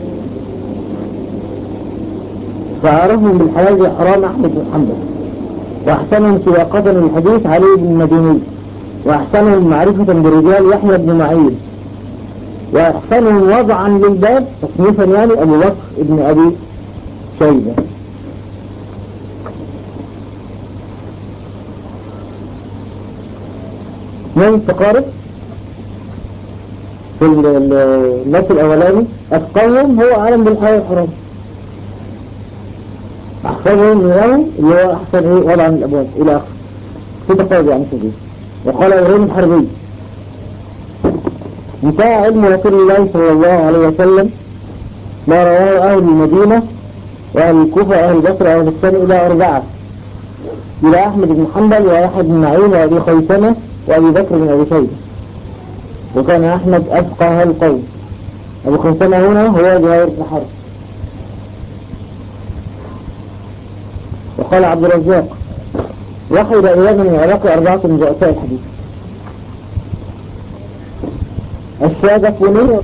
فعرفهم بالحلال والحرام أحمد بن حنبل وأحسنهم سياقة للحديث علي بن المديني وأحسنهم معرفة برجال يحيى بن معين وأحسنهم وضعا للباب تصنيفا يعني أبو بكر بن أبي شيبة من تقارب في النص الأولاني أتقوهم هو عالم بالحياة والحرام أحسنهم له اللي هو أحسن إيه وضعا الأبواب إلى آخر في تقارب يعني كذي وقال إبراهيم الحربي انتهى علم رسول الله صلى الله عليه وسلم ما رواه أهل المدينة وأهل الكوفة وأهل البصرة وأهل الشام إلى أربعة إلى أحمد بن حنبل وأحد بن معين وأبي خيثمة وأبي بكر بن أبي شيبة وكان أحمد أفقه القوم أبو خيثمة هنا هو جهير بن حرب وقال عبد الرزاق وحي إلى من العراق أربعة من رؤساء الحديث الشاذفوني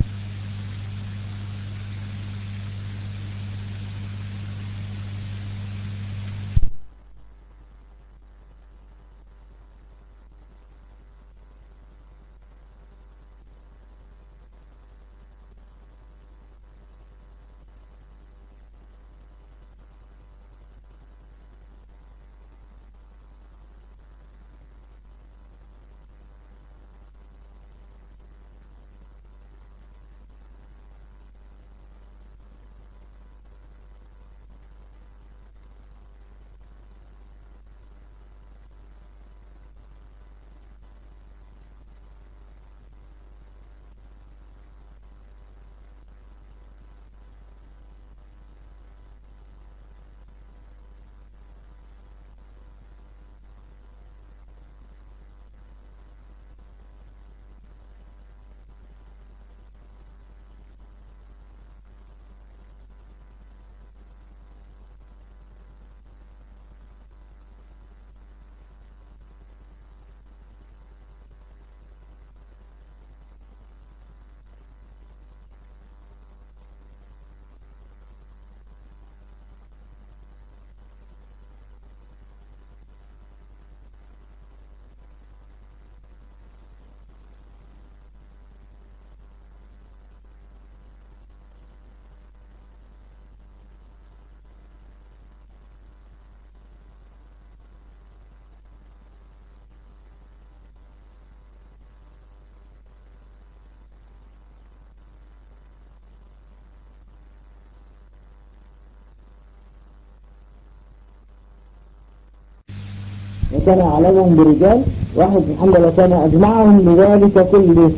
وكان أعلمهم برجال واحد محمد وكان أجمعهم بذلك كله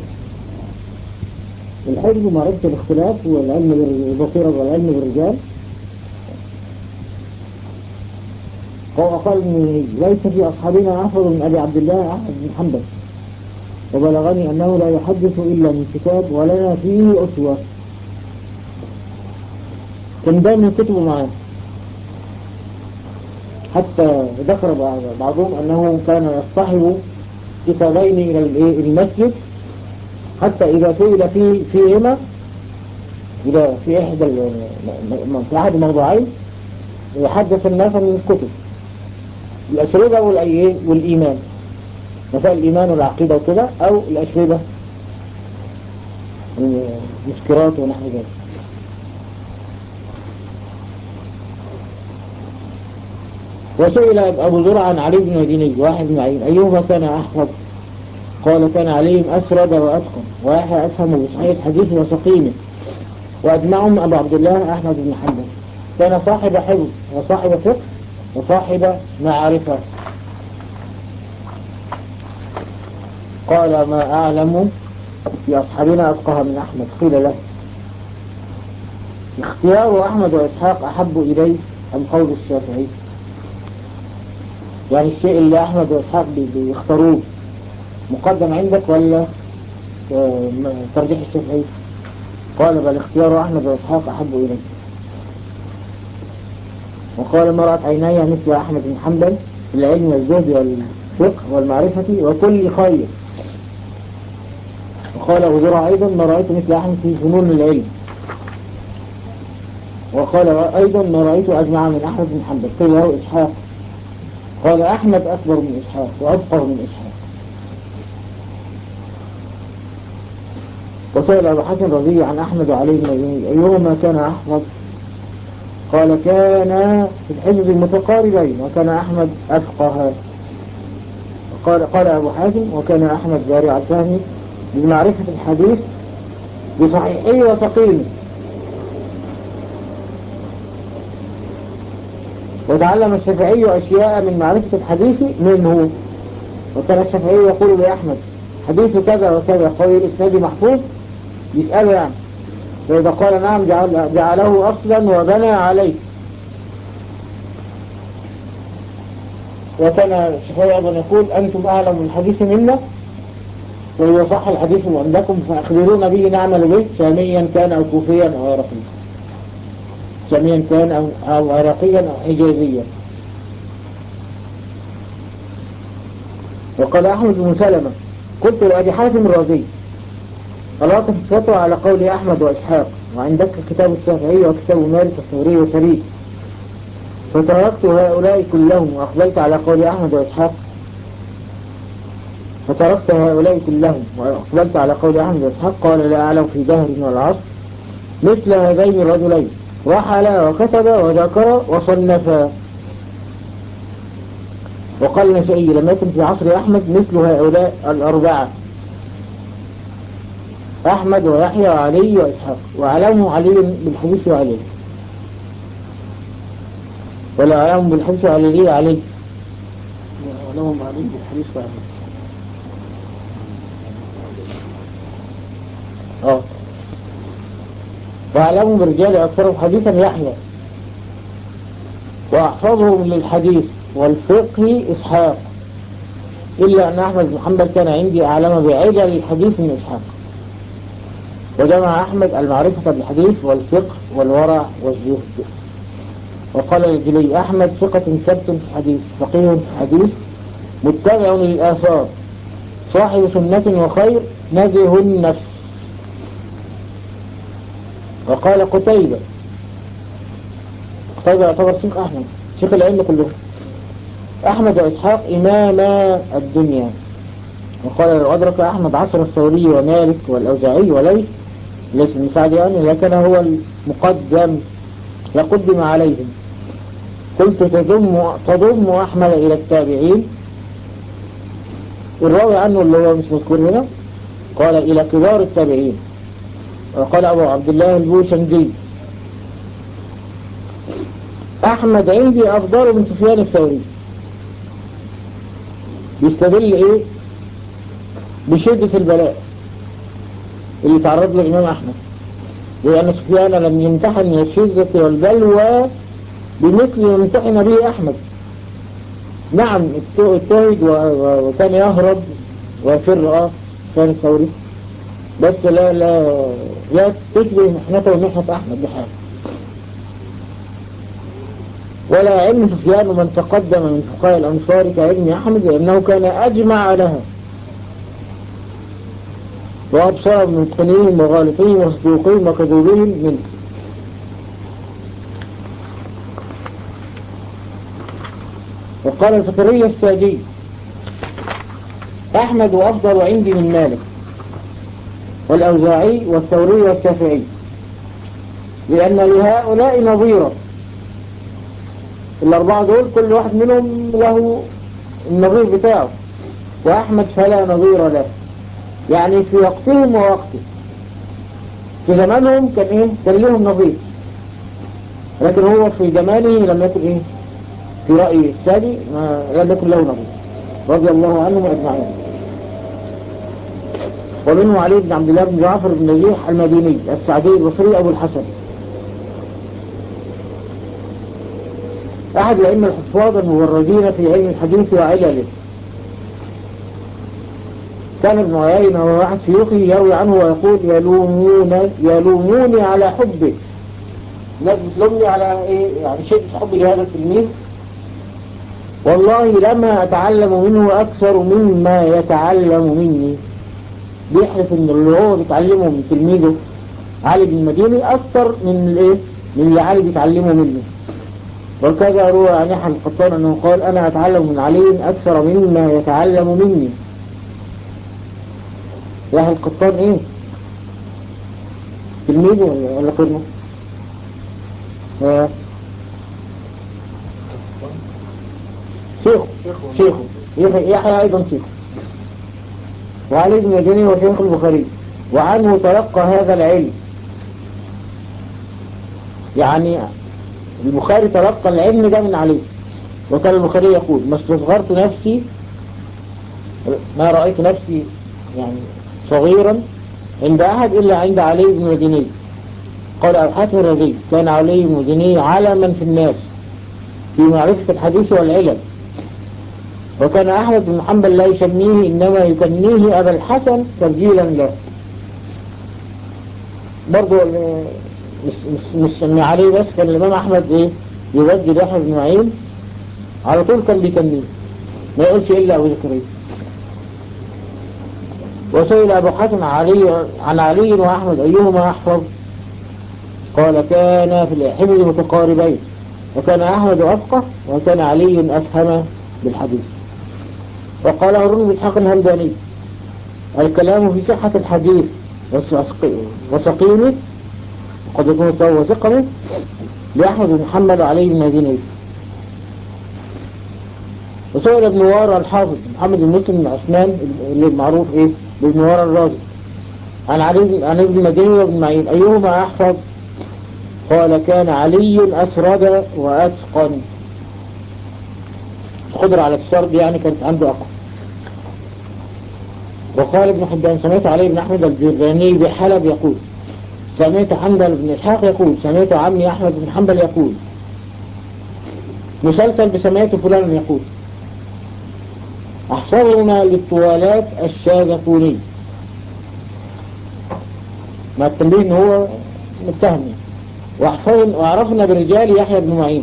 الحفظ معرفة الاختلاف والعلم بالبصيرة والعلم بالرجال قال ليس في أصحابنا أحفظ من أبي عبد الله أحمد بن حنبل وبلغني أنه لا يحدث إلا من كتاب ولنا فيه أسوة كان دائما كتبه معاه حتى ذكر بعضهم أنه كان يصطحب كتابين إلى المسجد حتى إذا سئل في فيهما إذا في إحدى في أحد الموضوعين يحدث الناس من الكتب الأشربة والإيمان مسائل الإيمان والعقيدة وكذا أو الأشربة المسكرات ونحو ذلك وسئل أبو زرع عن علي بن مديني واحد من عين أيهما كان أحفظ قال كان عليهم أسرد وأتقن ويحيى أفهم بصحيح الحديث وسقيمه وأجمعهم أبو عبد الله أحمد بن حنبل كان صاحب حفظ وصاحب فقه وصاحب معرفة قال ما أعلم في أصحابنا أفقه من أحمد قيل له اختيار أحمد وإسحاق أحب إليه أم قول الشافعي يعني الشيء اللي أحمد وإسحاق بيختاروه مقدم عندك ولا آه، ترجيح الشافعي قال بل اختيار أحمد وإسحاق أحب إليه وقال ما رأت عيني مثل أحمد بن حنبل في العلم والزهد والفقه والمعرفة وكل خير وقال أبو زرع أيضا ما رأيت مثل أحمد في فنون العلم وقال أيضا ما رأيت أجمع من أحمد بن حنبل قيل له إسحاق قال أحمد أكبر من إسحاق وأفقر من إسحاق وسأل أبو حسن رضي عن أحمد وعلي بن أيهما كان أحمد قال كان في الحفظ المتقاربين وكان أحمد أفقه قال قال أبو حاتم وكان أحمد بارع الفهم بمعرفة الحديث بصحيحه وسقيمه وتعلم الشافعي أشياء من معرفة الحديث منه وكان الشافعي يقول لأحمد حديث كذا وكذا قوي الإسناد محفوظ يسأله يعني فإذا قال نعم جعل جعله أصلا وبنى عليه وكان الشافعي أيضا يقول أنتم أعلم الحديث منا وهو صح الحديث عندكم فأخبرونا به نعمل به شاميا كان أو كوفيا أو عراقيا شاميا كان أو, أو عراقيا أو حجازيا وقال أحمد بن سلمة قلت لأبي حاتم الرازي في الفتوى على قول أحمد وإسحاق وعندك كتاب الشافعي وكتاب مالك الثوري وسليم فتركت هؤلاء كلهم وأقبلت على قول أحمد وإسحاق فتركت هؤلاء كلهم وأقبلت على قول أحمد وإسحاق قال لا أعلم في دهر والعصر مثل هذين الرجلين رحل وكتب وذكر وصنف وقال النسائي لم يكن في عصر أحمد مثل هؤلاء الأربعة أحمد ويحيى وعلي وإسحاق وعلمه علي بالحديث وعلي ولا علمهم بالحديث وعلي علي وعلمهم علي بالحديث وعلي اه وأعلمهم بالرجال أكثرهم حديثا يحيى وأحفظهم للحديث والفقه إسحاق إلا أن أحمد بن حنبل كان عندي أعلم بعجل الحديث من إسحاق وجمع أحمد المعرفة بالحديث والفقه والورع والزهد وقال الجلي أحمد ثقة ثبت في الحديث فقيه في الحديث متبع للآثار صاحب سنة وخير نزه النفس وقال قتيبة قتيبة يعتبر شيخ أحمد شيخ العلم كله أحمد وإسحاق إماما الدنيا وقال لو أدرك أحمد عصر الثوري ومالك والأوزاعي وليث ليس بن سعد يعني لكن هو المقدم لقدم عليهم قلت تضم تضم أحمد إلى التابعين الراوي عنه اللي هو مش مذكور هنا قال إلى كبار التابعين وقال أبو عبد الله البوشنجي أحمد عندي أفضل من سفيان الثوري بيستدل إيه بشدة البلاء اللي تعرض له الإمام أحمد لأن سفيان لم يمتحن من الشدة والبلوى بمثل ما امتحن به أحمد نعم اجتهد وكان يهرب ويفر اه كان الثوري بس لا لا لا تشبه محنته ومحنة أحمد بحال ولا علم سفيان من تقدم من فقهاء الأنصار كعلم أحمد لأنه كان أجمع لها وأبصار متقنين وغالطين وصدوقين وكذوبين منه وقال زكريا الساجي أحمد أفضل عندي من مالك والأوزاعي والثوري والشافعي لأن لهؤلاء نظيرا الأربعة دول كل واحد منهم له النظير بتاعه وأحمد فلا نظير له يعني في وقتهم ووقته في زمانهم كان ايه كان لهم نظير لكن هو في زمانه لم يكن ايه في رأي السادي ما لم يكن له نظير رضي الله عنهم اجمعين ومنه علي بن عبد الله بن جعفر بن نجيح المديني السعدي البصري ابو الحسن احد الائمه الحفاظ المبرزين في علم الحديث وعلله كان ابن عيينة وهو واحد شيوخه يروي عنه ويقول يلومون يلوموني على حبه الناس بتلومني على ايه يعني شدة حبي لهذا التلميذ والله لما اتعلم منه اكثر مما يتعلم مني بيحلف ان اللي هو بيتعلمه من تلميذه علي بن المديني اكثر من الايه من اللي علي بيتعلمه منه وكذا روى عن يحيى القطان انه قال انا اتعلم من علي اكثر مما يتعلم مني يحيى القطان ايه تلميذه ولا ولا قرنه ها شيخه شيخه يحيى يحيى ايضا شيخه وعلي بن مديني هو شيخ البخاري وعنه تلقى هذا العلم يعني البخاري تلقى العلم ده من علي وكان البخاري يقول ما استصغرت نفسي ما رأيت نفسي يعني صغيرا عند أحد إلا عند علي بن مديني قال أبو حاتم الرزي كان علي بن مديني علما في الناس في معرفة الحديث والعلم وكان أحمد بن حنبل لا يسميه إنما يكنيه أبا الحسن تبجيلا له برضو مش مش مش سمي عليه بس كان الإمام أحمد إيه يبدل يحيى بن معين على طول كان بيكنيه ما يقولش إلا أبو زكريا وسئل أبو حاتم علي عن علي وأحمد أيهما أحفظ قال كان في الحفظ متقاربين وكان أحمد أفقه وكان علي أفهم بالحديث وقال هارون بن إسحاق الهمداني الكلام في صحة الحديث وسقيمه قد يكون سوى وثقمه لأحمد بن محمد وعلي بن مدينة وسئل ابن وارى الحافظ محمد بن مسلم بن عثمان اللي معروف ايه بابن وارى الرازي عن علي عن ابن مدينة وابن معين أيهما أحفظ قال كان علي أسرد وأتقن القدرة على السرد يعني كانت عنده أقوى وقال ابن حبان سمعت علي بن أحمد الجراني بحلب يقول سمعت حنبل بن إسحاق يقول سمعت عمي أحمد بن حنبل يقول مسلسل بسمعت فلان يقول أحفظنا للطوالات الشاذقوني مع التنبيه ان هو متهم واحفظنا وعرفنا برجال يحيى بن معين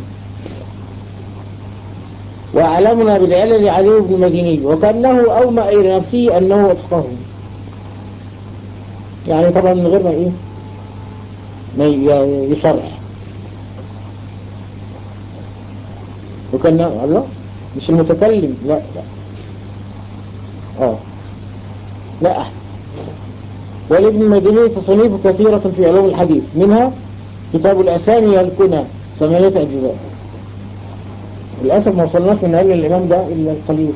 وأعلمنا بالعلل علي بن مديني وكأنه أومأ إلى نفسه أنه أفقه يعني طبعا من غير ما إيه ما يصرح وكان الله مش المتكلم لا لا اه لا أحد ولابن المديني تصنيف كثيرة في علوم الحديث منها كتاب الأسامي والكنى ثمانية أجزاء للأسف ما وصلناش من علم الإمام ده إلا القليل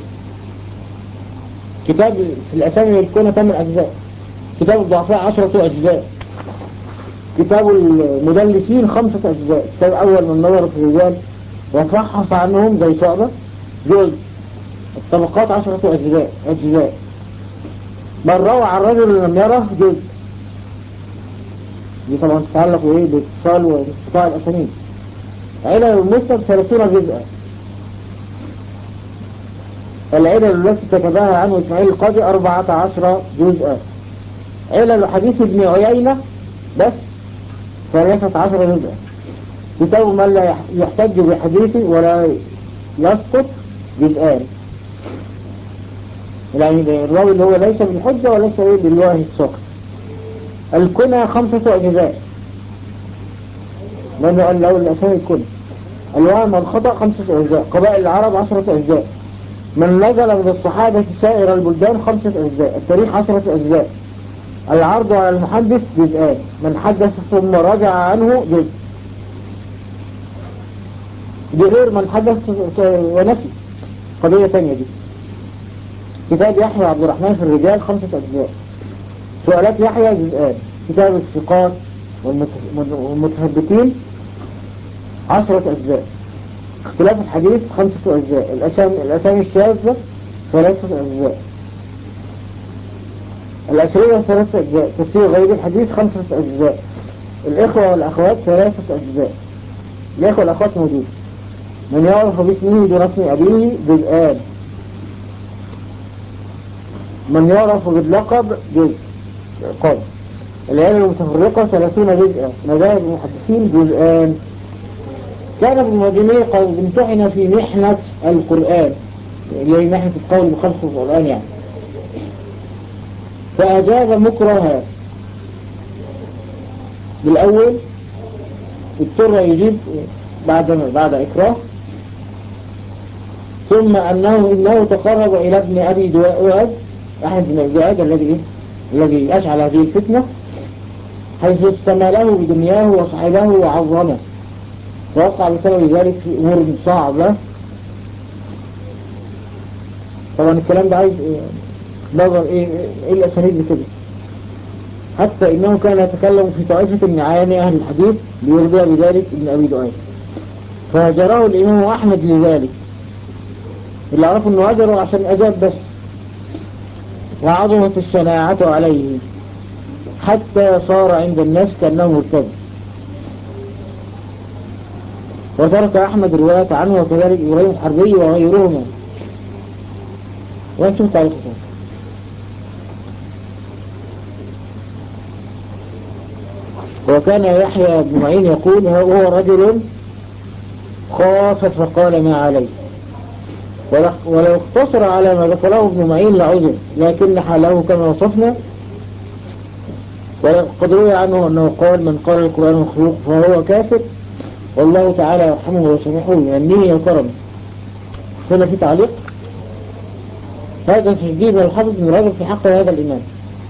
كتاب في الأسامي والكنى ثمان أجزاء كتاب الضعفاء عشرة أجزاء كتاب المدلسين خمسة أجزاء كتاب أول من نظر في الرجال وفحص عنهم زي شعبة جزء الطبقات عشرة أجزاء أجزاء من روى عن رجل لم يره جزء دي طبعا تتعلق ايه باتصال وانقطاع الأسانيد علل المسند ثلاثون جزءا العلل التي كتبها عنه إسماعيل القاضي أربعة عشر جزءا علل حديث ابن عيينة بس ثلاثة عشر جزءا كتاب من لا يحتج بحديثه ولا يسقط جزءان يعني الراوي اللي هو ليس بالحجة وليس ايه بالواهي الساقط الكنى خمسة أجزاء لأنه قال له الأسامي الكنى الوهم والخطأ خمسة أجزاء قبائل العرب عشرة أجزاء من نزل من الصحابة سائر البلدان خمسة أجزاء التاريخ عشرة أجزاء العرض على المحدث جزءان من حدث ثم رجع عنه جزء دي غير من حدث ونسي قضية تانية دي كتاب يحيى عبد الرحمن في الرجال خمسة أجزاء سؤالات يحيى جزءان كتاب الثقات والمت- والمتثبتين عشرة أجزاء اختلاف الحديث خمسة أجزاء الأسامي, الأسامي الشاذة ثلاثة أجزاء الأشرية ثلاثة أجزاء تفسير غير الحديث خمسة أجزاء الإخوة والأخوات ثلاثة أجزاء الإخوة والأخوات موجود من يعرف باسمه دون اسم أبيه جزءان من يعرف باللقب جزء قال العيال المتفرقة ثلاثون جزءا مذاهب المحدثين جزءان كان ابن المديني قد امتحن في محنة القرآن اللي هي محنة القول بخلق القرآن يعني فأجاب مكرها بالأول اضطر يجيب بعد بعد إكراه ثم أنه إنه تقرب إلى ابن أبي دواد أحد بن أبي دواد الذي إيه؟ الذي أشعل هذه الفتنة حيث استماله بدنياه وصحبه وعظمه ووقع بسبب ذلك في أمور صعبة طبعا الكلام ده عايز إيه؟ نظر إيه, إيه الأسانيد بكده حتى إنه كان يتكلم في طائفة من عيان أهل الحديث ليرضي بذلك ابن أبي دعين فهجره الإمام أحمد لذلك اللي عرفوا أنه هجره عشان أجاب بس وعظمت الشناعة عليه حتى صار عند الناس كأنه مرتد وترك أحمد رواية عنه وكذلك إبراهيم الحربي وغيرهما وانتم تعرفون وكان يحيى بن معين يقول هو رجل خاف فقال ما عليه ولو اقتصر على ما ذكره ابن معين لعذر لكن حاله كما وصفنا وقد روي عنه أنه قال من قال القرآن مخلوق فهو كافر والله تعالى يرحمه ويسامحه يمنيه وكرمه هنا في تعليق هذا تشديد من الحافظ بن رجب في حق هذا الإمام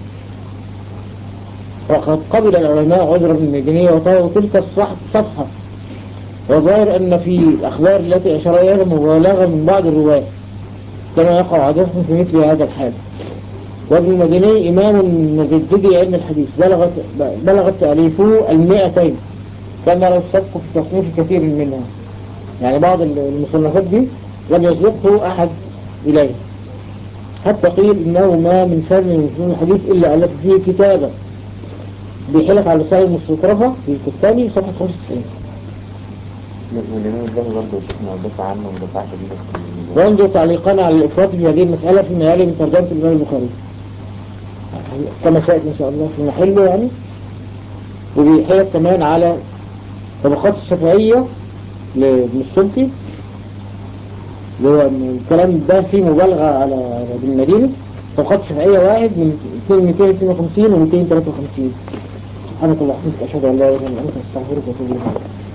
وقد قبل العلماء عذر بن المدينية وطلبوا تلك الصفحة وظاهر أن في الأخبار التي أشار إليها مبالغة من بعض الرواة كما يقع عادة في مثل هذا الحال وابن المديني إمام من مجددي علم الحديث بلغت, بلغت تأليفه المئتين كما لو سبق في تصنيف كثير منها يعني بعض المصنفات دي لم يسبقه أحد إليه حتى قيل إنه ما من فن من فنون الحديث إلا ألف فيه كتابا بيحلف على الرسالة المستطرفة في الكتاني صفحة 95 والإمام الذهبي برضه شفنا ودفع عنه ودفع شديد وانظر تعليقنا على الإفراط في هذه المسألة فيما يلي من ترجمة الإمام البخاري كما سأت إن شاء الله في محله يعني وبيحلف كمان على طبقات الشافعية لابن السلطي اللي هو الكلام ده فيه مبالغة على ابن المدينة طبقات الشافعية واحد من 252 و 253 سبحانك اللهم وبحمدك أشهد أن لا إله إلا أنت أستغفرك وأتوب إليك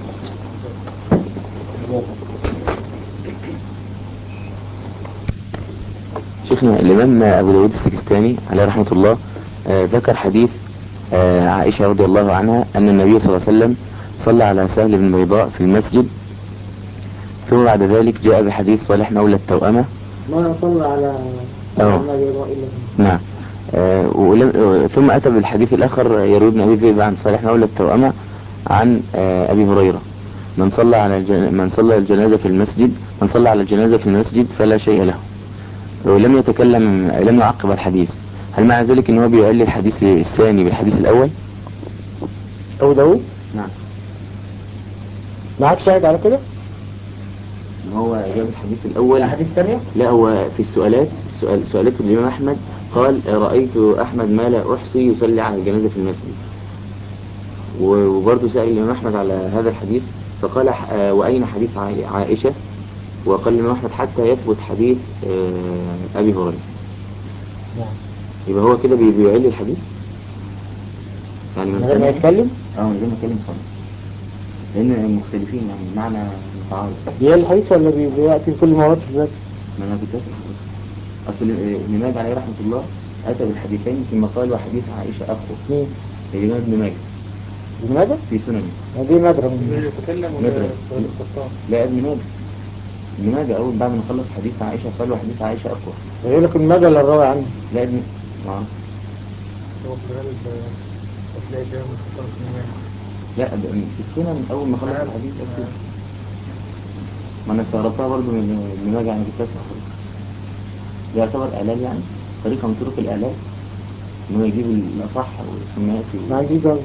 شيخنا الإمام أبو داود السكستاني عليه رحمة الله آه ذكر حديث آه عائشة رضي الله عنها أن النبي صلى الله عليه وسلم صلى على سهل بن بيضاء في المسجد ثم بعد ذلك جاء بحديث صالح مولى التوأمة ما صلى على أوه. نعم آه ولم ثم أتى بالحديث الآخر يروي ابن أبي ذئب عن صالح مولى التوأمة عن آه أبي هريرة من صلى على الجن... من صلى الجنازة في المسجد من صلى على الجنازة في المسجد فلا شيء له ولم يتكلم لم يعقب الحديث هل معنى ذلك ان هو بيعلي الحديث الثاني بالحديث الاول أبو داود نعم معاك شاهد على كده هو جاب الحديث الاول الحديث الثانية لا هو في السؤالات سؤال سؤالات الامام احمد قال رأيت احمد ما لا احصي يصلي على الجنازة في المسجد وبرضه سأل الامام احمد على هذا الحديث فقال آه واين حديث عائشة وقال الإمام أحمد حتى يثبت حديث آه أبي هريرة نعم يبقى هو كده بيعلي الحديث يعني من غير ما يتكلم اه من غير ما يتكلم خالص لأن مختلفين يعني معنى متعارض بيعلي الحديث ولا بي- بيأتي كل مرات في ذات ما أنا كنت أسأل حضرتك. أصل ابن ماجه عليه رحمة الله أتى بالحديثين ثم قال وحديث عائشة أقوى مين؟ الإمام ابن ماجه ابن ماجه؟ في سننه هذه نادرة من يتكلم ندرة. ولا لا ابن ماجه ابن ماجه أول بعد ما خلص حديث عائشة قال وحديث عائشة أقوى يقول لك ابن ماجه اللي الراوي عنه لا ابن ما هو في الغالب هتلاقي كلام مختصر في الإيمان لا ده في السنن أول ما خلص الحديث أصلا ما أنا استغربتها برضه من ابن ماجه يعني كنت أسأل ده يعتبر إعلان يعني طريقة من طرق الإعلان إن هو يجيب الأصح ثم يأتي ما عندي جواب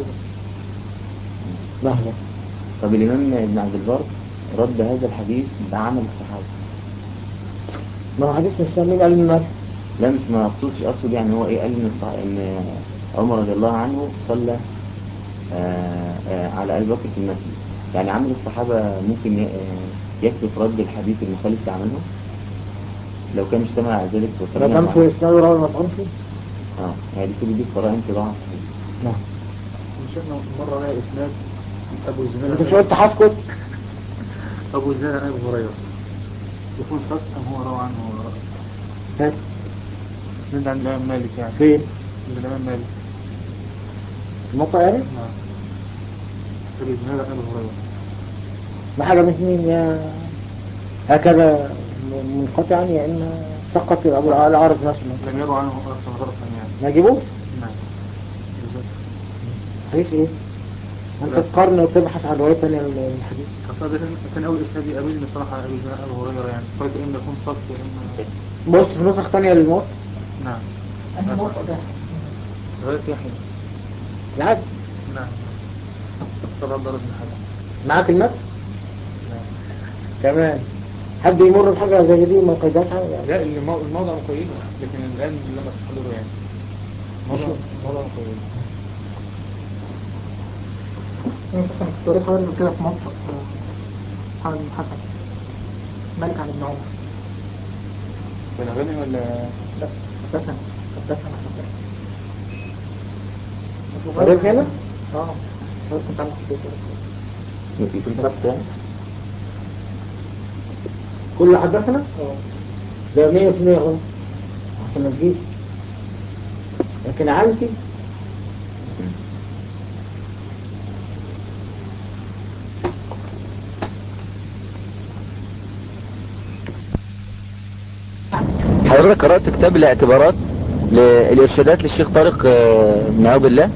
مهلا طب الإمام ابن عبد البر رد هذا الحديث بعمل الصحابة ما هو حديث مش مين قال المال لا مش ما أقصدش أقصد يعني هو إيه قال إن الصح... إن عمر رضي الله عنه صلى آه آه على أبي بكر في المسجد يعني عمل الصحابة ممكن ي- آه، يكفي في رد الحديث المخالف لعملهم لو كان اجتمع على ذلك ما وكلمنا دام معه. في اسناد راوي مطعون فيه اه يعني دي دي قرائن تضاعف نعم شفنا مرة لقى إسناد أبو زناد انت مش قلت هسكت أبو زناد عن أبي هريرة يكون صدق أم هو روى عنه رأس هات إسناد عن الإمام مالك يعني فين عند الإمام مالك الموقع يعني نعم أبي زناد عن أبي هريرة ما حاجة من مين يا هكذا منقطعا يا إما سقط أبو العارض مثلا لم يروى عنه أصلا رأسا يعني ما جيبوش نعم بالظبط حديث إيه أنت تقارن وتبحث عن رواية تانية للحديث أصلا ده كان- كان أول إسناد يقابلني صراحة أبي زناد عن أبي هريرة يعني قلت إما يكون صدق وإما بص في نسخ تانية للموت نعم أنا موت ده غير يحيى العادي نعم طبعا ضرب من حاجة معاك المتن نعم كمان حد يمر بحاجة زي دي وما يقيدهاش حاجة يعني لا المو- الموضع مقيده لكن الآن لما استحضره يعني موضع مش- موضع مقيده طريقة غير كده في منطق محمد بن حسن ملك عن ابن عمر كان غني ولا لا حدثنا حدثنا حدثنا غير هنا اه غير كنت عامل في البيت يكون سقط يعني كل حدثنا اه ده 100% غلط عشان ما تجيش لكن عندي حضرتك قرأت كتاب الاعتبارات للإرشادات للشيخ طارق آه، بن عبد الله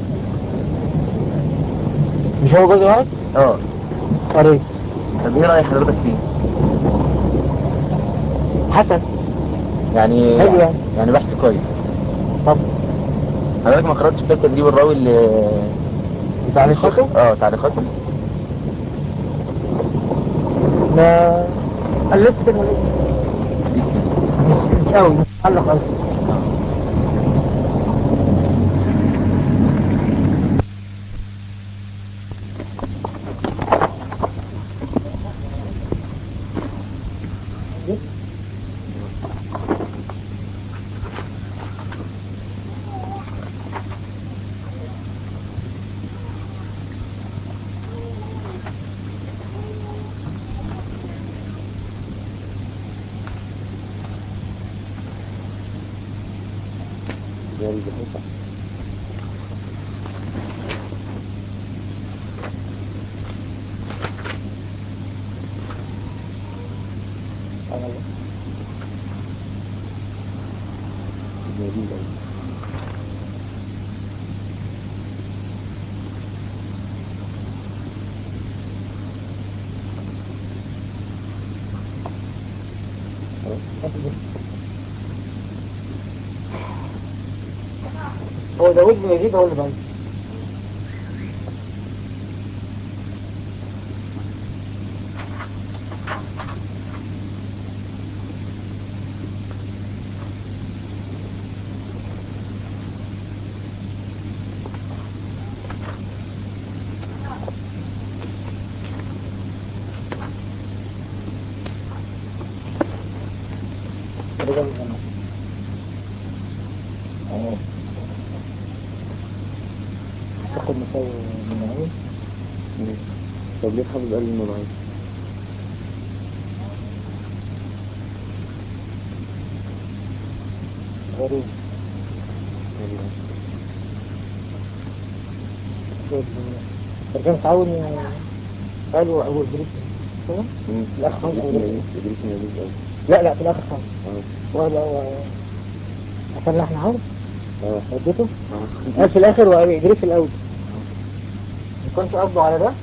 مش هو جزء واحد؟ اه قريب طب ايه رأي حضرتك فيه حسن يعني حلو يعني. يعني بحث كويس طب حضرتك ما قرأتش كتاب تدريب الراوي اللي تعليقاته؟ اه تعليقاته ما قلبت كده قلبت. بسم مش قوي علق قوي هو داود بن يزيد هو اللي بعيد رجال الجماعة. اه تاخد مساوي من عين طب ليه حافظ قال لي انه ضعيف غريب ترجمة تعاون قالوا أبو إدريس كده؟ الأخ خالد أبو إدريس ادريس من ادريس قوي لا لا في الآخر خالص اه ولا هو عشان احنا عارف اه وديته اه قال في الآخر وأبي إدريس الأول ما كانش قصده على ده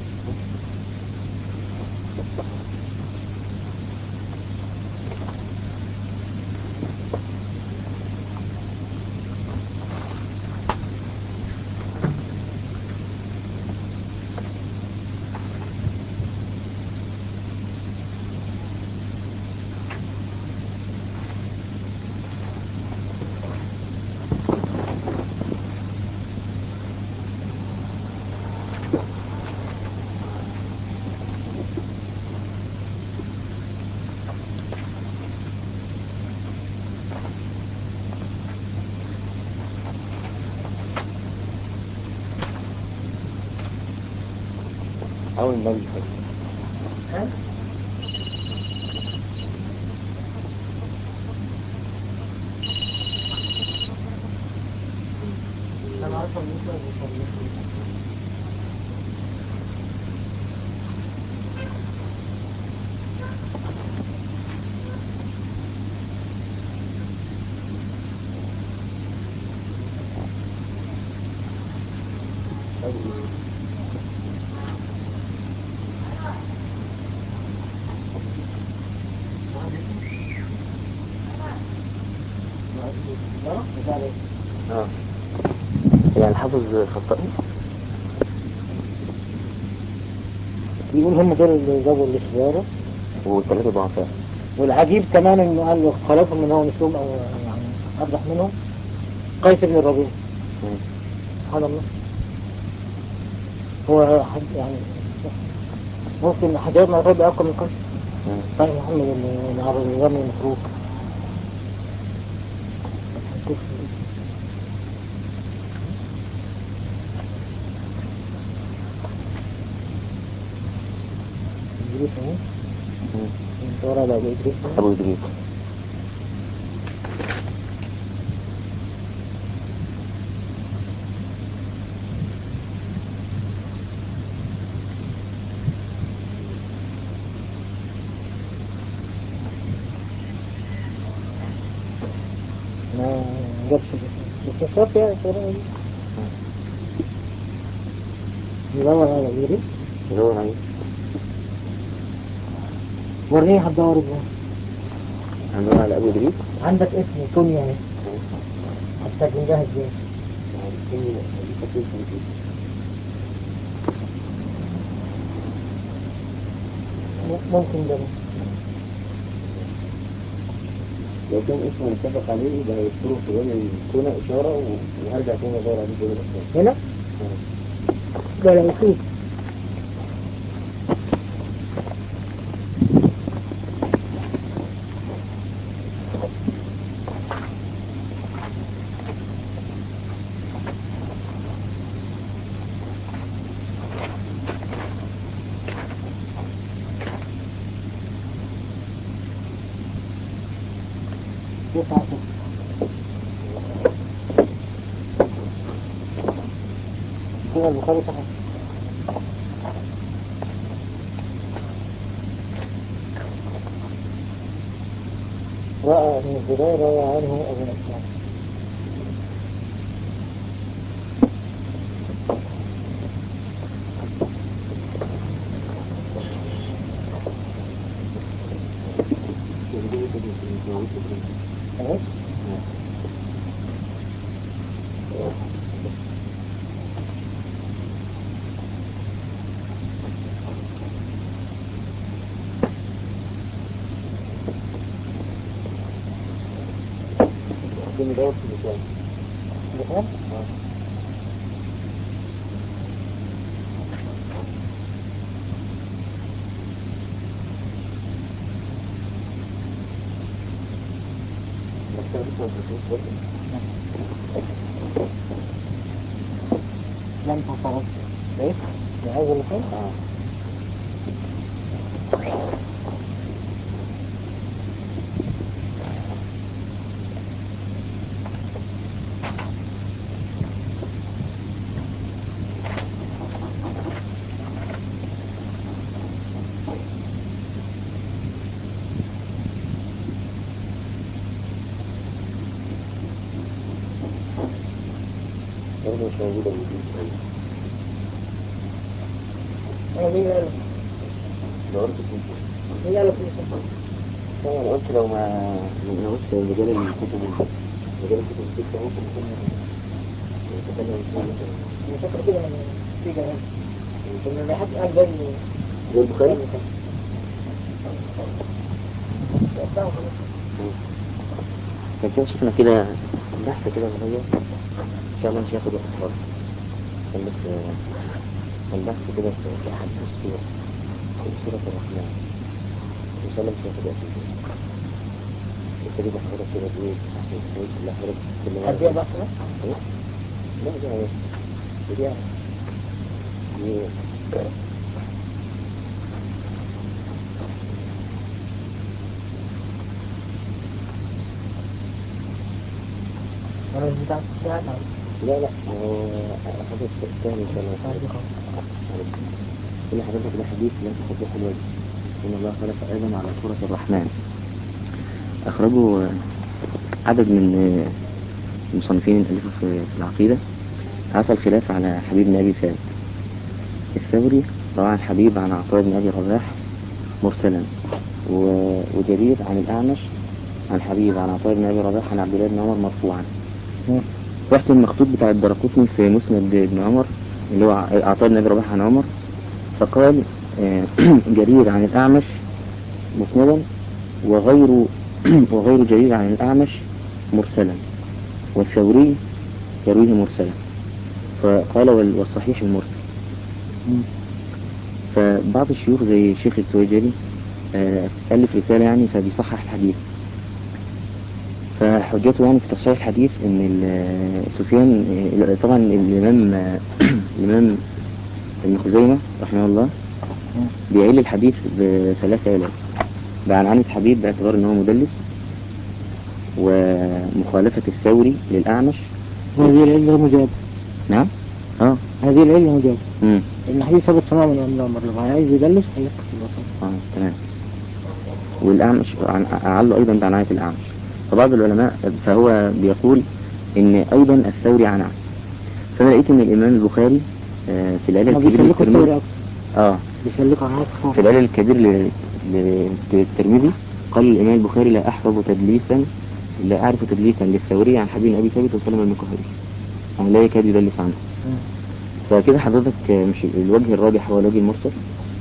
أول ما يجي انا عارفه ان انت اه يعني حافظ خطأي بيقول هم دول اللي جابوا الاستجابة والثلاثة ضعفاء والعجيب كمان انه قال له خلفهم من هو مثلهم او يعني ارجح منهم قيس بن الربيع مم. سبحان الله هو حد يعني ممكن حجاج ما يقول اقوى من قيس مم. طيب محمد بن عبد الغني المفروض إدريس أهو. مم. الدورة على أبو إدريس أهو. أبو إدريس ما جابش الصفات يعني ترى يدور على أبو إدريس يدور عليه وريني هتدور ازاي هندور على أبو إدريس عندك اسم سونيا اهي هتسجل ده ازاي م- ممكن ده لو كان اسمه متفق عليه يبقى هيذكره في يوم الكونة إشارة و- وهرجع تاني أدور عليه في يوم الأحكام هنا ده لا يفيد تسعة ستة كده البخاري صحيح رأى ابن الزبير روى عنه أبو نسان خلاص كل دوت في المكان بخير مكتب اسمه الدكتور برضه. لم تصرف ايه؟ لهذا المكان اه برضه مش موجودة بالجيش مين قال لو قلت مين قال في انا قلت لو ما انا قلت رجال الكتب رجال الكتب الستة ممكن يكون يتكلم انا فاكر كده من في كلام ان ما حد قال زي زي البخاري كان كده شفنا كده بحث كده صغير ان شاء الله مش هياخد وقت خالص كان بس كان بحث كده في في احد السور في سورة الرحمن ان شاء الله مش هياخد وقت كبير ابتدي بحضرتك كده بايه عشان تخيل كل حضرتك كل مرة قد ايه بقى إيه؟ لا ده ايه دي يعني دي انا مش بتاع بتاع لا لا هو حضرتك تاني ان شاء الله كل حضرتك ده حديث لا تستطيع الوجه إن الله خلق آدم على صورة الرحمن أخرجوا عدد من المصنفين ألفوا في في العقيدة حصل خلاف على حبيب بن أبي ثابت الثوري روى عن حبيب عن عطاء بن أبي رباح مرسلا و- وجرير عن الأعمش عن حبيب عن عطاء بن أبي رباح عن عبد الله بن عمر مرفوعا رحت المخطوط بتاع الدرقطني في مسند ابن عمر اللي هو عطاء بن أبي رباح عن عمر فقال آه، جرير عن الأعمش مسندا وغير وغير جرير عن الأعمش مرسلا والثوري يرويه مرسلا فقال وال- والصحيح المرسل فبعض الشيوخ زي الشيخ التويجري آه، ألف رسالة يعني فبيصحح الحديث فحجته يعني في تصحيح الحديث ان ال- سفيان آه، طبعا الامام آه، الامام ابن خزيمة رحمه الله بيعيل الحديث بثلاثة آلاف بعنعنة حبيب باعتبار ان هو مدلس ومخالفة الثوري للأعمش هذه العلة مجاب نعم اه هذه العلة مجاب امم ان حديث ثبت سماع من ابن عمر لو عايز يدلس هيسقط في الوسط اه تمام والأعمش عن- أعله أيضا بعناية الأعمش فبعض العلماء فهو بيقول إن أيضا الثوري عن عن فأنا لقيت إن الإمام البخاري آه، في العلل ما الكبير بيسلكوا الثوري للترمذي اكتر اه بيسلكوا عنها في العلل الكبير ل- ل- للترمذي قال الإمام البخاري لا أحفظ تدليسا لا أعرف تدليسا للثوري عن حبيب أبي ثابت وسلم المكهري يعني لا يكاد يدلس عنه فكده حضرتك آه، مش الوجه الراجح هو الوجه المرسل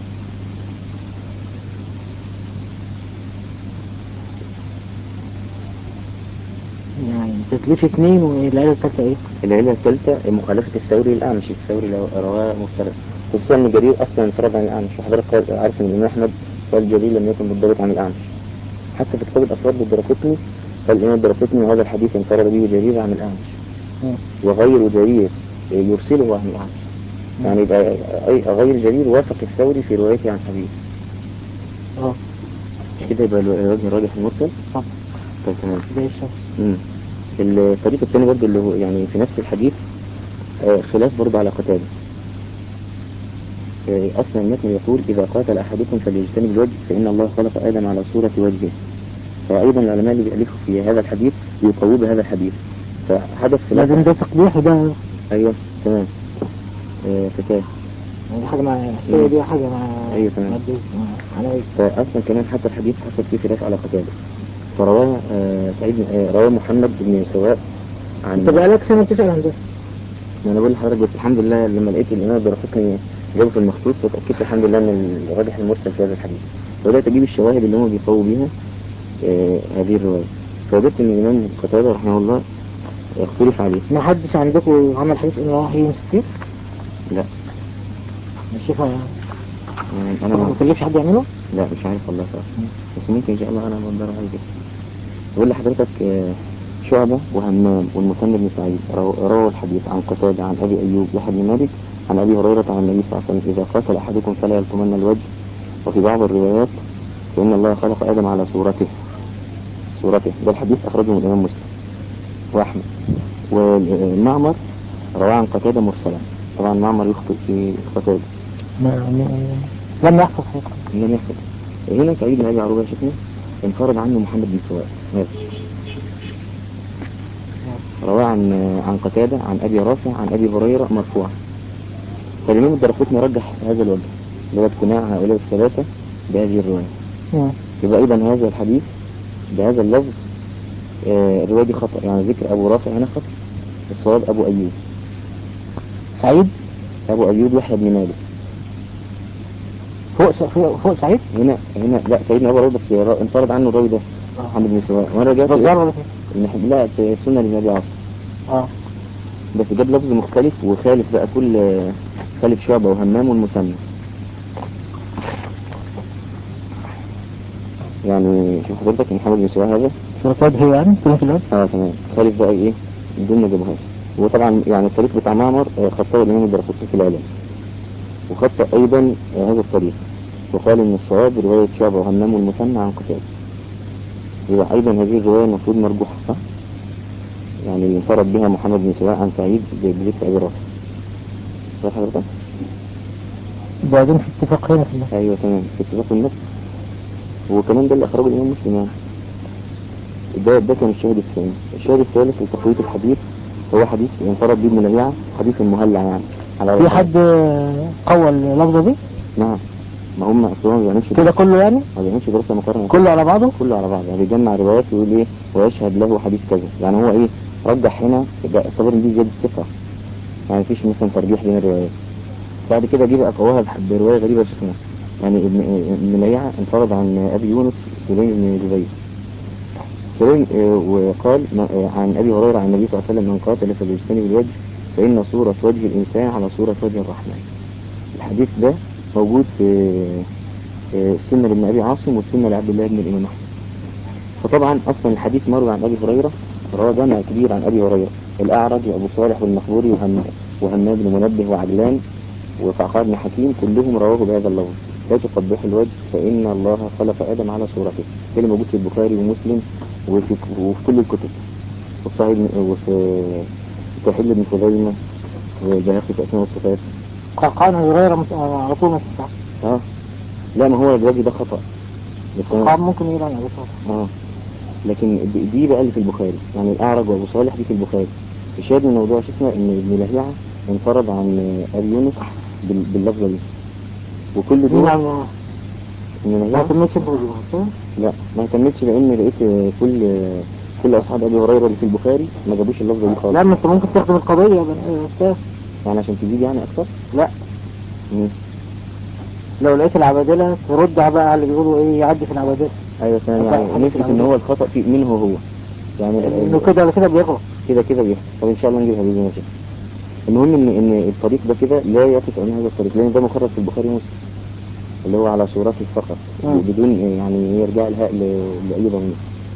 يعني تكليف اثنين والعلة الثالثة ايه؟ العلة الثالثة مخالفة الثوري للأعمش الثوري لو رواه مفترض خصوصا ان جرير اصلا انفرد عن الأعمش وحضرتك قال- عارف ان الإمام أحمد قال جرير لم يكن بالضبط عن الأعمش حتى في كتاب الأسرار بالدرقطني قال الإمام الدرقطني وهذا الحديث انفرد به جرير عن الأعمش مم. وغير جرير يرسله عن الأعمش يعني يبقى أي- غير جرير وافق الثوري في روايته عن حبيب اه مش كده يبقى الو- الوجه الراجح المرسل صح طيب تمام زي الشمس مم. الطريق الثاني برضه اللي هو يعني في نفس الحديث آه، خلاف برضه على قتاده آه، أصلا المتن يقول إذا قاتل أحدكم فليجتنب الوجه فإن الله خلق آدم على صورة وجهه فأيضا العلماء اللي بيألفوا في هذا الحديث يقووا بهذا الحديث فحدث خلاف لازم ده تقبيح وده أيوه تمام آه، قتال يعني حاجة مع السورة دي حاجة مع أيوة تمام. مع الدوس مع على فأصلا كمان حتى الحديث حصل فيه خلاف على قتاده فرواه آه، سعيد بن- آه، رواه محمد بن سواء عن انت بقالك سنة بتسأل عن ده ما انا بقول لحضرتك بس الحمد لله لما لقيت الامام الدرقطني جابه في المخطوط فتاكدت الحمد لله ان الراجح المرسل في هذا الحديث وبدات اجيب الشواهد اللي هم بيقووا بيها آه هذه الروايه فوجدت ان الامام قتاده رحمه الله اختلف عليه ما حدش عندكم عمل حديث ان هو هي مستير لا نشوفها يعني انا انا ما ما بكلفش حد يعمله لا مش عارف والله صراحه بس ممكن ان شاء الله انا بقدر على كده بقول لحضرتك آه شعبة وهمام والمثنى بن سعيد رو- رووا الحديث عن قتادة عن أبي أيوب يحيى بن مالك عن أبي هريرة عن النبي صلى الله عليه وسلم إذا قاتل أحدكم فلا يلطمن الوجه وفي بعض الروايات فإن الله خلق آدم على صورته صورته ده الحديث أخرجه من الإمام مسلم وأحمد ومعمر رواه عن قتادة مرسلا طبعا معمر يخطئ في قتادة ما ما- لم يحفظ حقيقة لم يحفظ هنا سعيد بن أبي عروبة شكله انفرد عنه محمد بن سواء هذا رواه عن عن قتادة عن أبي رافع عن أبي هريرة مرفوعا فالإمام الدرقطني رجح هذا الوجه اللي هو اقتناع هؤلاء الثلاثة بهذه الرواية مم. يبقى أيضا هذا الحديث بهذا اللفظ آه، الرواية دي خطأ يعني ذكر أبو رافع هنا خطأ الصواب أبو أيوب سعيد أبو أيوب يحيى بن مالك فوق س- فوق, فوق سعيد هنا هنا لا سيدنا أبو أيوب بس را- انفرد عنه الراوي ده محمد بن سواء وأنا رجعت بزار ولا فين؟ إن- لا في سنة النبي عاصم اه بس جاب لفظ مختلف وخالف بقى كل خالف شعبة وهمام والمثنى يعني شوف حضرتك محمد بن سواء هذا سورة وجهي يعني كلمة الوجه اه تمام خالف بقى ايه بدون ما جابوهاش وطبعا يعني الطريق بتاع معمر آه، خطاه الامام الدرقطني في العلم وخطأ ايضا آه، هذا الطريق وقال ان الصواب رواية شعبة وهمام والمثنى عن قتادة يبقى ايضا هذه الرواية المفروض مرجوحة صح؟ يعني اللي انفرد بها محمد بن سواء عن سعيد ب- بذكر ابي رافع صح حضرتك؟ وبعدين في اتفاق هنا في الله ايوه تمام في اتفاق النفس وكمان ده اللي اخرجه الامام مسلم يعني ده ده كان الشاهد الثاني الشاهد الثالث لتقوية الحديث هو حديث انفرد به ابن لهيعة حديث المهلع يعني على في حد آه، قوى اللفظة دي نعم ما هم اصلا ما بيعملش كده كله يعني ما بيعملش دراسة مقارنة كله على بعضه كله على بعض يعني بيجمع روايات ويقول ايه ويشهد له حديث كذا يعني هو ايه رجح هنا ده اعتبر ان دي زيادة ثقة يعني مفيش مثلا ترجيح بين الروايات بعد كده جه بقى قواها بح- برواية غريبة شفنا يعني ابن ابن ليعة انفرد عن ابي يونس سليم بن جبير سليم آه، وقال ما- آه، عن ابي هريرة عن النبي صلى الله عليه وسلم من قاتل فليجتنب الوجه فان صورة وجه الانسان على صورة وجه الرحمن الحديث ده موجود في آه، السنة لابن ابي عاصم والسنة لعبد الله بن الامام احمد فطبعا اصلا الحديث مروي عن ابي هريرة رواه جمع كبير عن ابي هريرة الاعرج وابو صالح والمخبوري وهم وهمام بن منبه وعجلان وقعقاع بن حكيم كلهم رواه بهذا اللفظ لا تقبح الوجه فإن الله خلق آدم على صورته ده اللي موجود في البخاري ومسلم وفي, وفي كل الكتب وفي صحيح ابن- وفي في توحيد ابن خزيمة والبيهقي في أسماء والصفات قعقان هريرة مس- آه، على طول مش صح اه لا ما هو الوجه ده خطأ بس أنا- قعقان ممكن يقول عن أبو صالح اه لكن دي- دي بقى اللي في البخاري يعني الأعرج وأبو صالح دي في البخاري الشاهد من الموضوع شفنا إن ابن لهيعة انفرد عن أبي يونس بال- باللفظة دي وكل مين دول عم ابن ما لهيعة كملتش الفوز لا ما اهتمتش لان لقيت كل كل اصحاب ابي هريره اللي في البخاري ما جابوش اللفظه دي خالص لا ما انت ممكن تخدم القضية يا بن- يا استاذ يعني عشان تزيد يعني اكتر لا مم. لو لقيت العبادلة ترد بقى على اللي بيقولوا ايه يعدي في العبادلة ايوه تمام صح، يعني حديث نثبت ان العبادة. هو الخطا في منه هو يعني انه كده ولا كده بيغلط كده كده بيحصل طب ان شاء الله نجيبها باذن الله المهم ان ان الطريق ده كده لا يقف امام هذا الطريق لان ده مخرج في البخاري ومسلم اللي هو على صورته فقط مم. بدون يعني يرجع الهاء ل- لاي ضمير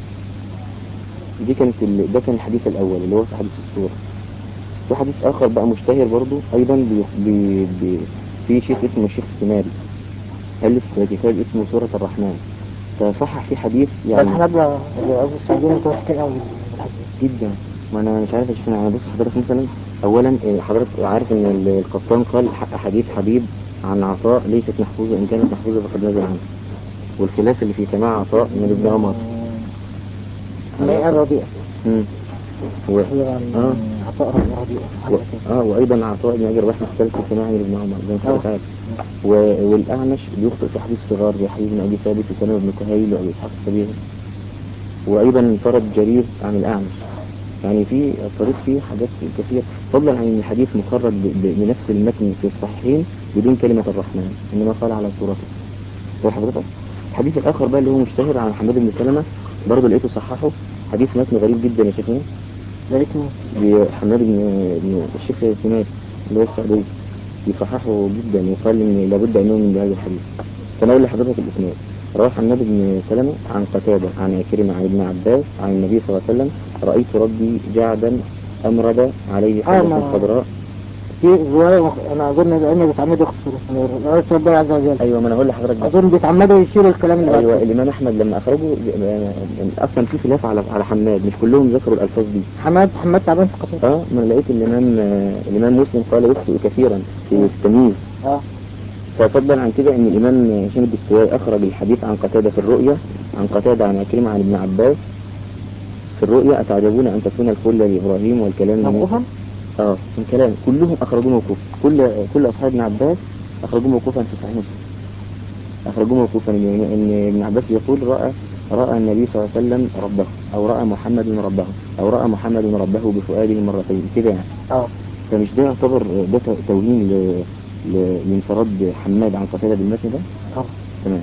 دي كانت ال... ده كان الحديث الاول اللي هو في حديث الصوره في حديث اخر بقى مشتهر برضو ايضا بي... بي... بي... في شيخ اسمه الشيخ سماري الف كتاب اسمه سوره الرحمن فصحح في حديث ده يعني الحنابلة اللي قصدي السعوديين متمسكين قوي بالحديث جدا ما انا مش عارف اشوف انا بص حضرتك مثلا اولا إيه، حضرتك عارف ان ال- القطان قال ح- حديث حبيب عن عطاء ليست محفوظة ان كانت محفوظة فقد نزل عنه والخلاف اللي في سماع عطاء من ابن عمر مائة رديئة مم. و... هي عن آه. عطاء رديئة و... حاجة كده. اه وايضا عطاء بن ابي رباح مختلف في سماع من ابن عمر زي ما حضرتك آه. عارف و... والاعمش بيخطئ في حديث صغار زي حديث بن ابي ثابت وسلمة بن كهيل وابي اسحاق السبيعي وايضا انفرد جرير عن الاعمش يعني في الطريق فيه حاجات كثير فضلا عن ان الحديث مخرج ب... ب... بنفس المتن في الصحيحين بدون كلمة الرحمن انما قال على صورته ده حضرتك الحديث الاخر بقى اللي هو مشتهر عن حماد بن سلمة برضه لقيته صححه حديث متن غريب جدا يا شيخنا لقيتني بحماد بن بن الشيخ سمات اللي هو السعودي يصححه جدا وقال ان لابد ان نؤمن بهذا الحديث فانا اقول لحضرتك الاسناد رواه حماد بن سلمة عن قتادة عن عكرمة عن ابن عباس عن النبي صلى الله عليه وسلم رأيت ربي جعدا أمرد عليه آه، حلة ما- خضراء في رواية مخ... انا اظن لان بيتعمدوا يخسروا رواية ربنا عز وجل أيوة ما أنا هقول لحضرتك بقى. اظن بيتعمدوا يشيلوا الكلام اللي بعد أيوة كده. الإمام أحمد لما أخرجه آه، أصلا في خلاف على على حماد مش كلهم ذكروا الألفاظ دي حماد حماد تعبان في قتل اه ما أنا لقيت الإمام آه، الإمام مسلم قال يخطئ كثيرا في التمييز اه ففضلا عن كده ان الامام هشام الدستوائي اخرج الحديث عن قتادة في الرؤيا عن قتادة عن عكرمة عن ابن عباس في الرؤيا اتعجبون ان تكون الخلة لابراهيم والكلام لموسى موقوفا اه من كلام كلهم اخرجوه موقوف كل كل اصحاب ابن عباس اخرجوه موقوفا في صحيح مسلم أخرجوه موقوفا إن إن ابن عباس يقول رأى رأى النبي صلى الله عليه وسلم ربه أو رأى محمد ربه أو رأى محمد ربه بفؤاده مرتين كده يعني اه فمش ده يعتبر ده توهين ل... ل... لانفراد حماد عن قتادة بالمتن ده؟ طبعا تمام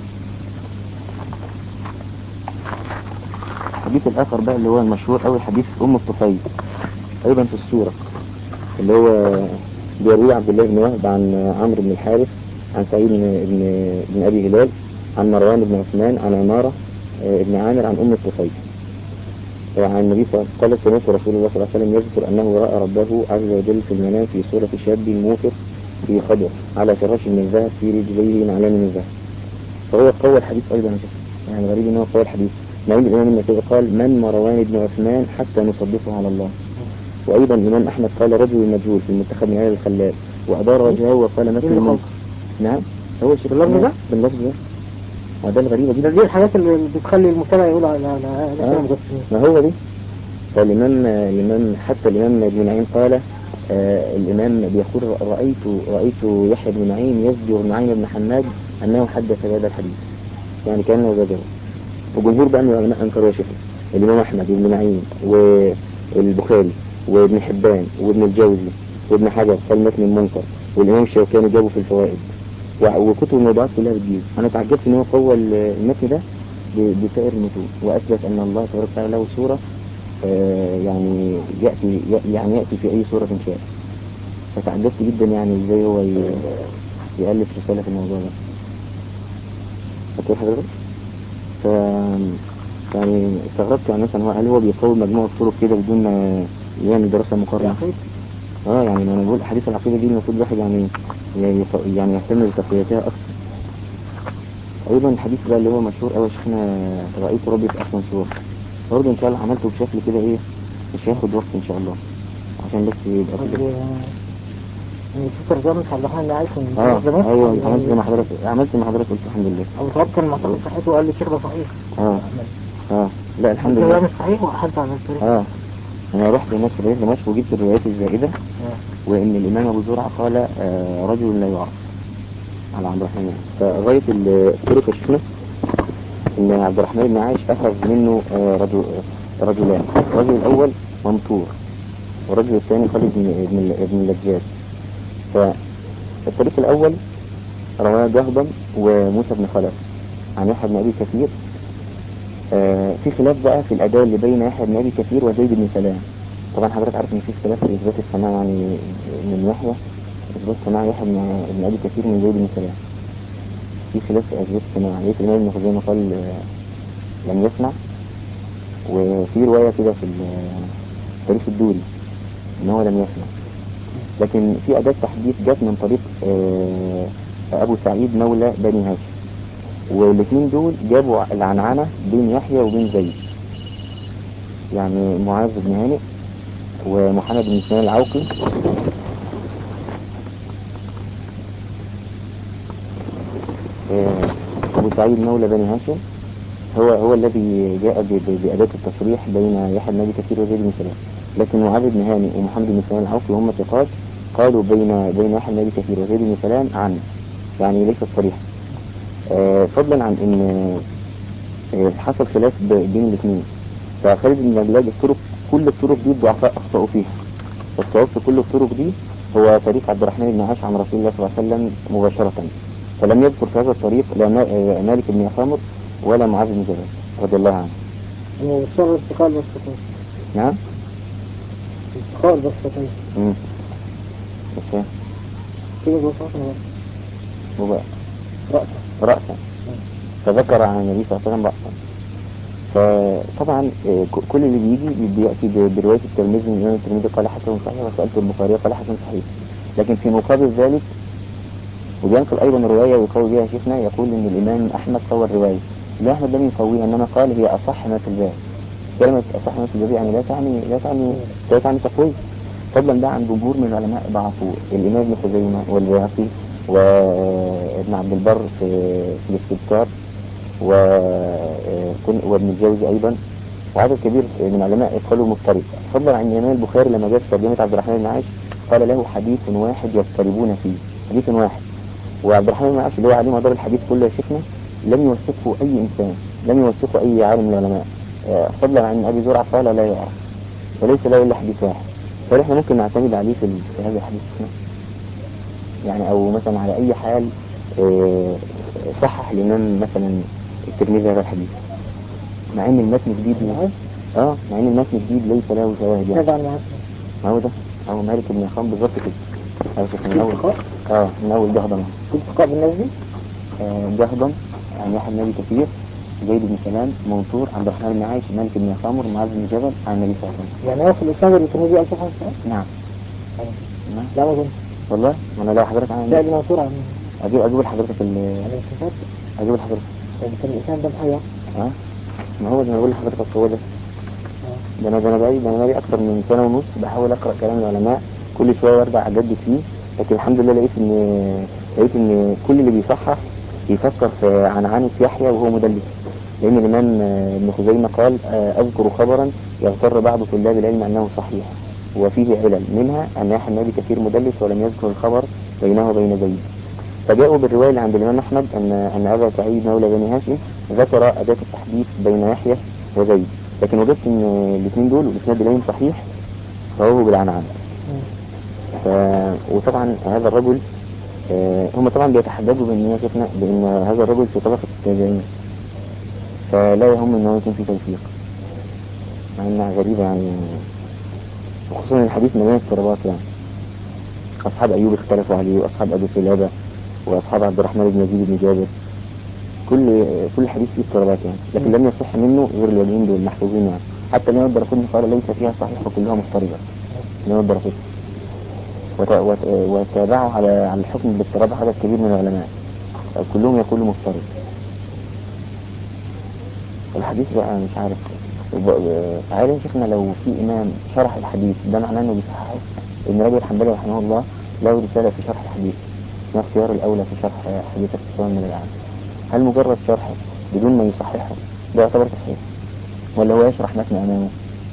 الحديث الآخر بقى اللي هو المشهور أوي حديث أم الطفيل أيضا في السورة اللي هو بيروي عبد الله بن وهب عن عمرو بن الحارث عن سعيد بن بن, بن أبي هلال عن مروان بن عثمان عن عمارة آه، بن عامر عن أم الطفيل وعن النبي صلى الله عليه وسلم قال سمعت رسول الله صلى الله عليه وسلم يذكر أنه رأى ربه عز وجل في المنام في صورة شاب موقف في خضر على فراش من الذهب في رجليه نعلان من الذهب فهو قوى الحديث أيضا يا شيخ. يعني غريب أنه قوى الحديث مع أن الإمام النسائي قال من مروان بن عثمان حتى نصدقه على الله وأيضا الإمام أحمد قال رجل مجهول في المنتخب من آل الخلال وأدار وجهه وقال مثل إيه اللي المنكر نعم هو الشيخ باللفظ ده؟ باللفظ ده وده الغريبة ده جدا دي الحاجات اللي بتخلي المجتمع يقول على على على كده آه. مجسمين ما هو دي فالإمام الإمام حتى الإمام ابن معين قال آه الإمام بيقول رأيت رأيت يحيى بن معين يزجر نعيم بن حماد أنه حدث بهذا الحديث يعني كأنه زجره وجمهور بقى من العلماء أنكروا يا شيخ الإمام أحمد وابن معين والبخاري وابن حبان وابن الجوزي وابن حجر قال متن المنكر والإمام الشوكاني جابه في الفوائد و- وكتب الموضوعات كلها بتجيب أنا تعجبت إن هو قوى المتن ده ب- بسائر المتون وأثبت أن الله تبارك وتعالى له صورة آه، يعني يأتي يعني يأتي في أي صورة شاء فتعجبت جدا يعني ازاي هو ي- يألف رسالة في الموضوع ده فاكر حضرتك؟ ف يعني استغربت يعني مثلا هو- هل هو بيقوي مجموعة طرق كده بدون ما يعمل دراسة مقارنة؟ اه يعني ما انا بقول احاديث العقيدة دي المفروض الواحد يعني يعني يعني يهتم بتقويتها اكتر ايضا الحديث بقى اللي هو مشهور قوي شيخنا رأيت ربي في احسن صورة برضه ان شاء الله عملته بشكل كده ايه مش هياخد وقت ان شاء الله عشان بس يبقى طب كده يعني في ترجمة عبد الرحمن اللي عايش من اه دمشق ايوه يعني عملت زي ما حضرتك عملت زي ما حضرتك قلت الحمد لله أو توكل مع طريق صحته وقال لي الشيخ ده صحيح اه اه لا الحمد الشيخ ده لله مش صحيح وأحد على الطريق اه انا رحت هناك في رحلة دمشق وجبت الروايات الزائدة وان الامام ابو زرعة قال آه رجل لا يعرف على عبد الرحمن يعني. فغاية ال- الطرق يا شيخنا ان عبد الرحمن بن عايش اخذ منه آه رجل آه، رجلان الرجل الاول ممطور والرجل الثاني خالد بن ابن ابن اللجاج فالطريق الاول رواه جهضم وموسى بن خلف عن يحيى بن ابي كثير آه في خلاف بقى في الاداء اللي بين يحيى بن ابي كثير وزيد بن سلام طبعا حضرتك عارف ان في اختلاف في اثبات السماع يعني من يحيى اثبات سماع يحيى بن بن ابي كثير من زيد بن سلام في خلاف في اثبات السماع لقيت الامام ابن خزيمه قال آه، لم يسمع وفي روايه كده في ال- تاريخ الدوري ان هو لم يسمع لكن في اداه تحديث جت من طريق آه، ابو سعيد مولى بني هاشم والاثنين دول جابوا العنعنه بين يحيى وبين زيد يعني معاذ بن هانئ ومحمد بن سنان العوقي آه، أبو سعيد مولى بني هاشم هو هو الذي جاء ب- ب- بأداة التصريح بين يحيى بن أبي كثير وزيد بن سلام لكن معاذ بن هاني ومحمد بن سلام العوقي وهم ثقات قالوا بين بين يحيى بن أبي كثير وزيد بن سلام عن يعني ليست صريحة آه، فضلا عن ان آه، حصل خلاف ب- بين الاثنين فخالد بن مجلاج الطرق كل الطرق دي الضعفاء اخطأوا فيها والصواب في كل الطرق دي هو طريق عبد الرحمن بن عاش عن رسول الله صلى الله عليه وسلم مباشرة فلم يذكر في هذا الطريق لا ما- آه، مالك بن يقامر ولا معاذ بن جبل رضي الله عنه إنه الشر استقال بس كده نعم استقال بس كده امم مش فاهم كده ببساطة هو رأسا رأسا فذكر عن النبي صلى الله عليه وسلم رأسا فطبعا آه، ك- كل اللي بيجي بي- بيأتي ب- برواية الترمذي من الإمام الترمذي قال حسن صحيح وسألت البخاري قال حسن صحيح لكن في مقابل ذلك وبينقل أيضا الرواية ويقوي بها شيخنا يقول إن الإمام أحمد قوى الرواية الإمام أحمد لم يقويها إنما قال هي أصح ما في الباب كلمة أصح ما في الباب يعني لا تعني لا تعني لا تعني تقوية فضلا بقى عن جمهور من العلماء ضعفوه الإمام ابن خزيمة والبيهقي وابن عبد البر في في الاستذكار وكن- وابن الجوزي أيضا وعدد كبير من العلماء قالوا مضطرب فضلا عن الإمام البخاري لما جاء في ترجمة عبد الرحمن بن عايش قال له حديث واحد يضطربون فيه حديث واحد وعبد الرحمن بن عاش اللي هو عليه مدار الحديث كله يا شيخنا لم يوثقه أي إنسان لم يوثقه أي عالم من العلماء آه، فضلا عن أبي زرعة قال لا يعرف وليس له إلا حديث واحد فهل احنا ممكن نعتمد عليه في, ال- في هذا الحديث شيخنا؟ يعني أو مثلا على أي حال آه، صحح الإمام مثلا الترمذي هذا الحديث مع إن المتن جديد اه مع إن المتن جديد ليس له شواهد يعني طبعا معاك ما هو ده هو مالك بن يخام بالظبط كده أو شيخ من أول التقاء اه من أول جهضم كنت تقاء بالناس دي آه، جهضم عن يحيى بن أبي كثير زيد بن سلام منصور عبد الرحمن بن عايش مالك بن يخامر معاذ بن جبل عن النبي صلى الله عليه وسلم يعني هو في الإسناد اللي كانوا بيقال صحيح نعم نعم لا ما أظن والله ما انا لو حضرتك عن لا دي منصور عن اجيب اجيب لحضرتك ال عن الكتاب اجيب لحضرتك يعني كان الإسناد ده محير اه ما هو ده انا بقول لحضرتك هو ده ده انا ده انا بقالي ده انا بقالي اكتر من سنه ونص بحاول اقرا كلام العلماء كل شويه وارجع اجدد فيه لكن الحمد لله لقيت ان لقيت ان كل اللي بيصحح بيفكر في عنعنة يحيى وهو مدلس لان الامام آه، ابن خزيمه قال آه، اذكر خبرا يغتر بعض طلاب العلم انه صحيح وفيه علل منها ان يحيى بن ابي كثير مدلس ولم يذكر الخبر بينه وبين زيد فجاءوا بالرواية اللي عند الإمام أحمد أن أن أبا سعيد مولى بني هاشم ذكر أداة التحديث بين يحيى وزيد لكن وجدت أن الاثنين دول والإسناد إليهم صحيح فهو بالعنعنة ف... وطبعا هذا الرجل آه، هم طبعا بيتحدثوا بأن يا شيخنا بأن هذا الرجل في طبقة التابعين فلا يهم أنه يكون في توفيق مع أنها غريبة يعني وخصوصا الحديث مليان اضطرابات يعني أصحاب أيوب اختلفوا عليه وأصحاب أبي قلابة وأصحاب عبد الرحمن بن يزيد بن جابر كل كل حديث فيه اضطرابات يعني لكن لم يصح منه غير الوجهين دول محفوظين يعني حتى الإمام الدرقطني قال ليس فيها صحيح وكلها مضطربة الإمام الدرقطني وت- وت- وتابعوا على على الحكم بالاضطراب عدد كبير من العلماء كلهم يقولوا مضطرب الحديث بقى مش عارف وب- عارف يا شيخنا لو في إمام شرح الحديث ده معناه إنه بيصححه ابن رجب الحنبلي رحمه الله له رسالة في شرح الحديث اسمها اختيار الأولى في شرح حديث اختصار من الأعلى هل مجرد شرحه بدون ما يصححه ده يعتبر تصحيح ولا هو يشرح متن أمامه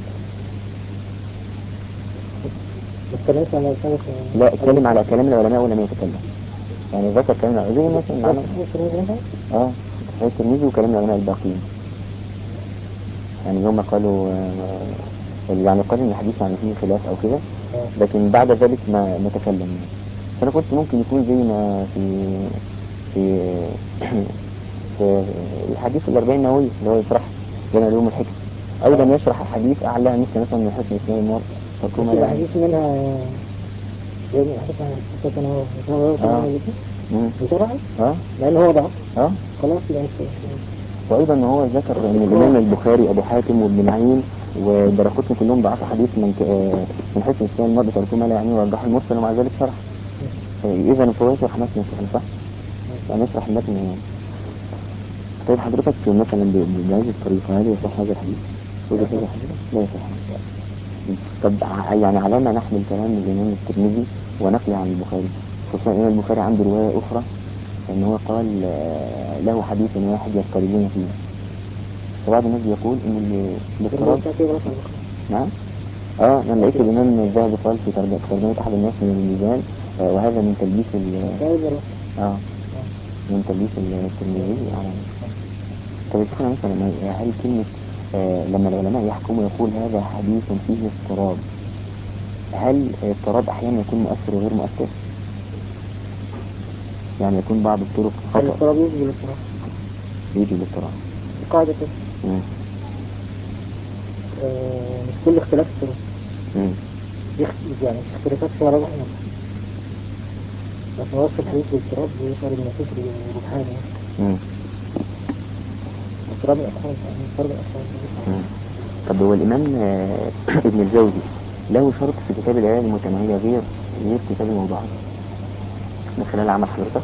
بتكلمش عن الإسناد لا اتكلم على كلام العلماء ولم يتكلم يعني ذكر كلام العلماء زي مثلا معنا اه هو الترمذي وكلام العلماء الباقيين يعني هم قالوا آه، يعني قالوا ان الحديث يعني فيه خلاف او كده لكن بعد ذلك ما ما تكلم يعني. فانا قلت ممكن يكون زي ما في في في الحديث الأربعين النووي اللي هو يشرح جامع علوم الحكم أيضا يشرح الحديث أعلاها مثل مثلا من حسن إسلام النار تقوم في على حديث منها زي ما حديث عن ستة سنوات هو آه. مم. بسرعة اه لأن هو ضعف اه خلاص يعني وايضا ان هو ذكر ان الامام البخاري ابو حاتم وابن معين ودرقطني كلهم ضعفوا حديث من ك- آه، من حسن اسلام المرء تركه ما لا يعني ورجح المرسل ومع ذلك شرح اذا فهو يشرح متن يعني صح؟ يعني يشرح المتن يعني. طيب حضرتك مثلا ب- ب- بهذه الطريقه هل يصح هذا الحديث؟ وجه هذا الحديث؟ لا يصح طب ع- يعني على ما نحمل كلام الامام الترمذي ونقله عن البخاري خصوصا الامام البخاري عنده روايه اخرى ان هو قال آه، له حديث واحد يضطربون فيه فبعض الناس بيقول ان ال- الاضطراب نعم اه انا لقيت الامام الذهبي قال في ترجمه ترجمة احد الناس من الميزان آه، وهذا من تلبيس ال- اه من تلبيس الترمذي على طب شوفنا مثلا هل كلمة آه لما العلماء يحكموا يقول هذا حديث فيه اضطراب هل الاضطراب احيانا يكون مؤثر وغير مؤثر؟ يعني يكون بعض الطرق خطأ الاضطراب يجي بالاضطراب يجي بالاضطراب قاعدة كده مم. آه، مش كل اختلاف الطرق مم. يخ- يعني في اختلافات فيها رجح نفس لكن وصف الحديث بالاضطراب يشعر ان فكر رجحان يعني مم. اضطراب الافعال يعني اضطراب الافعال مم. طب هو الإمام آه، ابن الجوزي له شرط في كتاب العلل المتناهية غير غير كتاب الموضوعات من خلال عمل حضرتك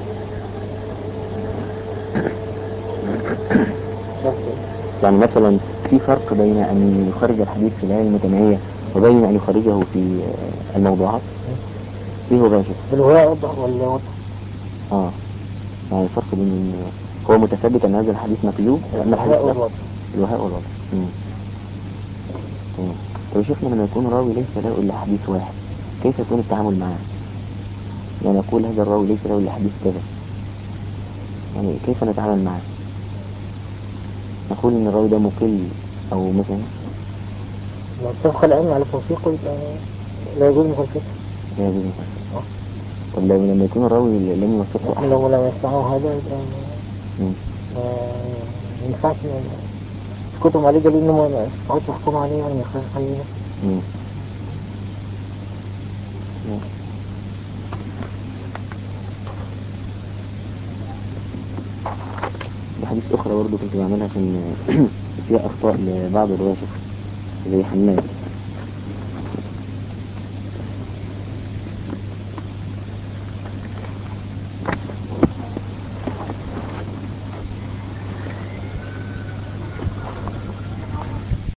يعني مثلا في فرق بين أن يخرج الحديث في العلل المتناهية وبين أن يخرجه في آه، الموضوعات ايه هو بقى يا شيخ؟ الولاء وضح ولا وضح اه يعني الفرق بين إن هو متثبت أن هذا الحديث مكذوب وأن الحديث الولاء لا. والوضح الوهاء والوضع مم. تمام طب شفنا لما يكون راوي ليس له إلا حديث واحد كيف يكون التعامل معاه ونقول هذا الراوي ليس له إلا حديث كذا يعني كيف نتعامل معه نقول إن الراوي ده مقل أو مثلا لو اتفق العلم على توثيقه يبقى لا يجوز مخالفته لا يجوز مخالفته ولا لما يكون الراوي لم يوثقه أحد لو لم يسمعوا هذا يبقى مم. ما ينفعش كتب عليه دليل انه ما يستطيعوش يحكموا عليه يعني ما يخالف عليه مم. مم. في حديث أخرى برضه كنت بعملها عشان فيها أخطاء لبعض الرواة زي حماد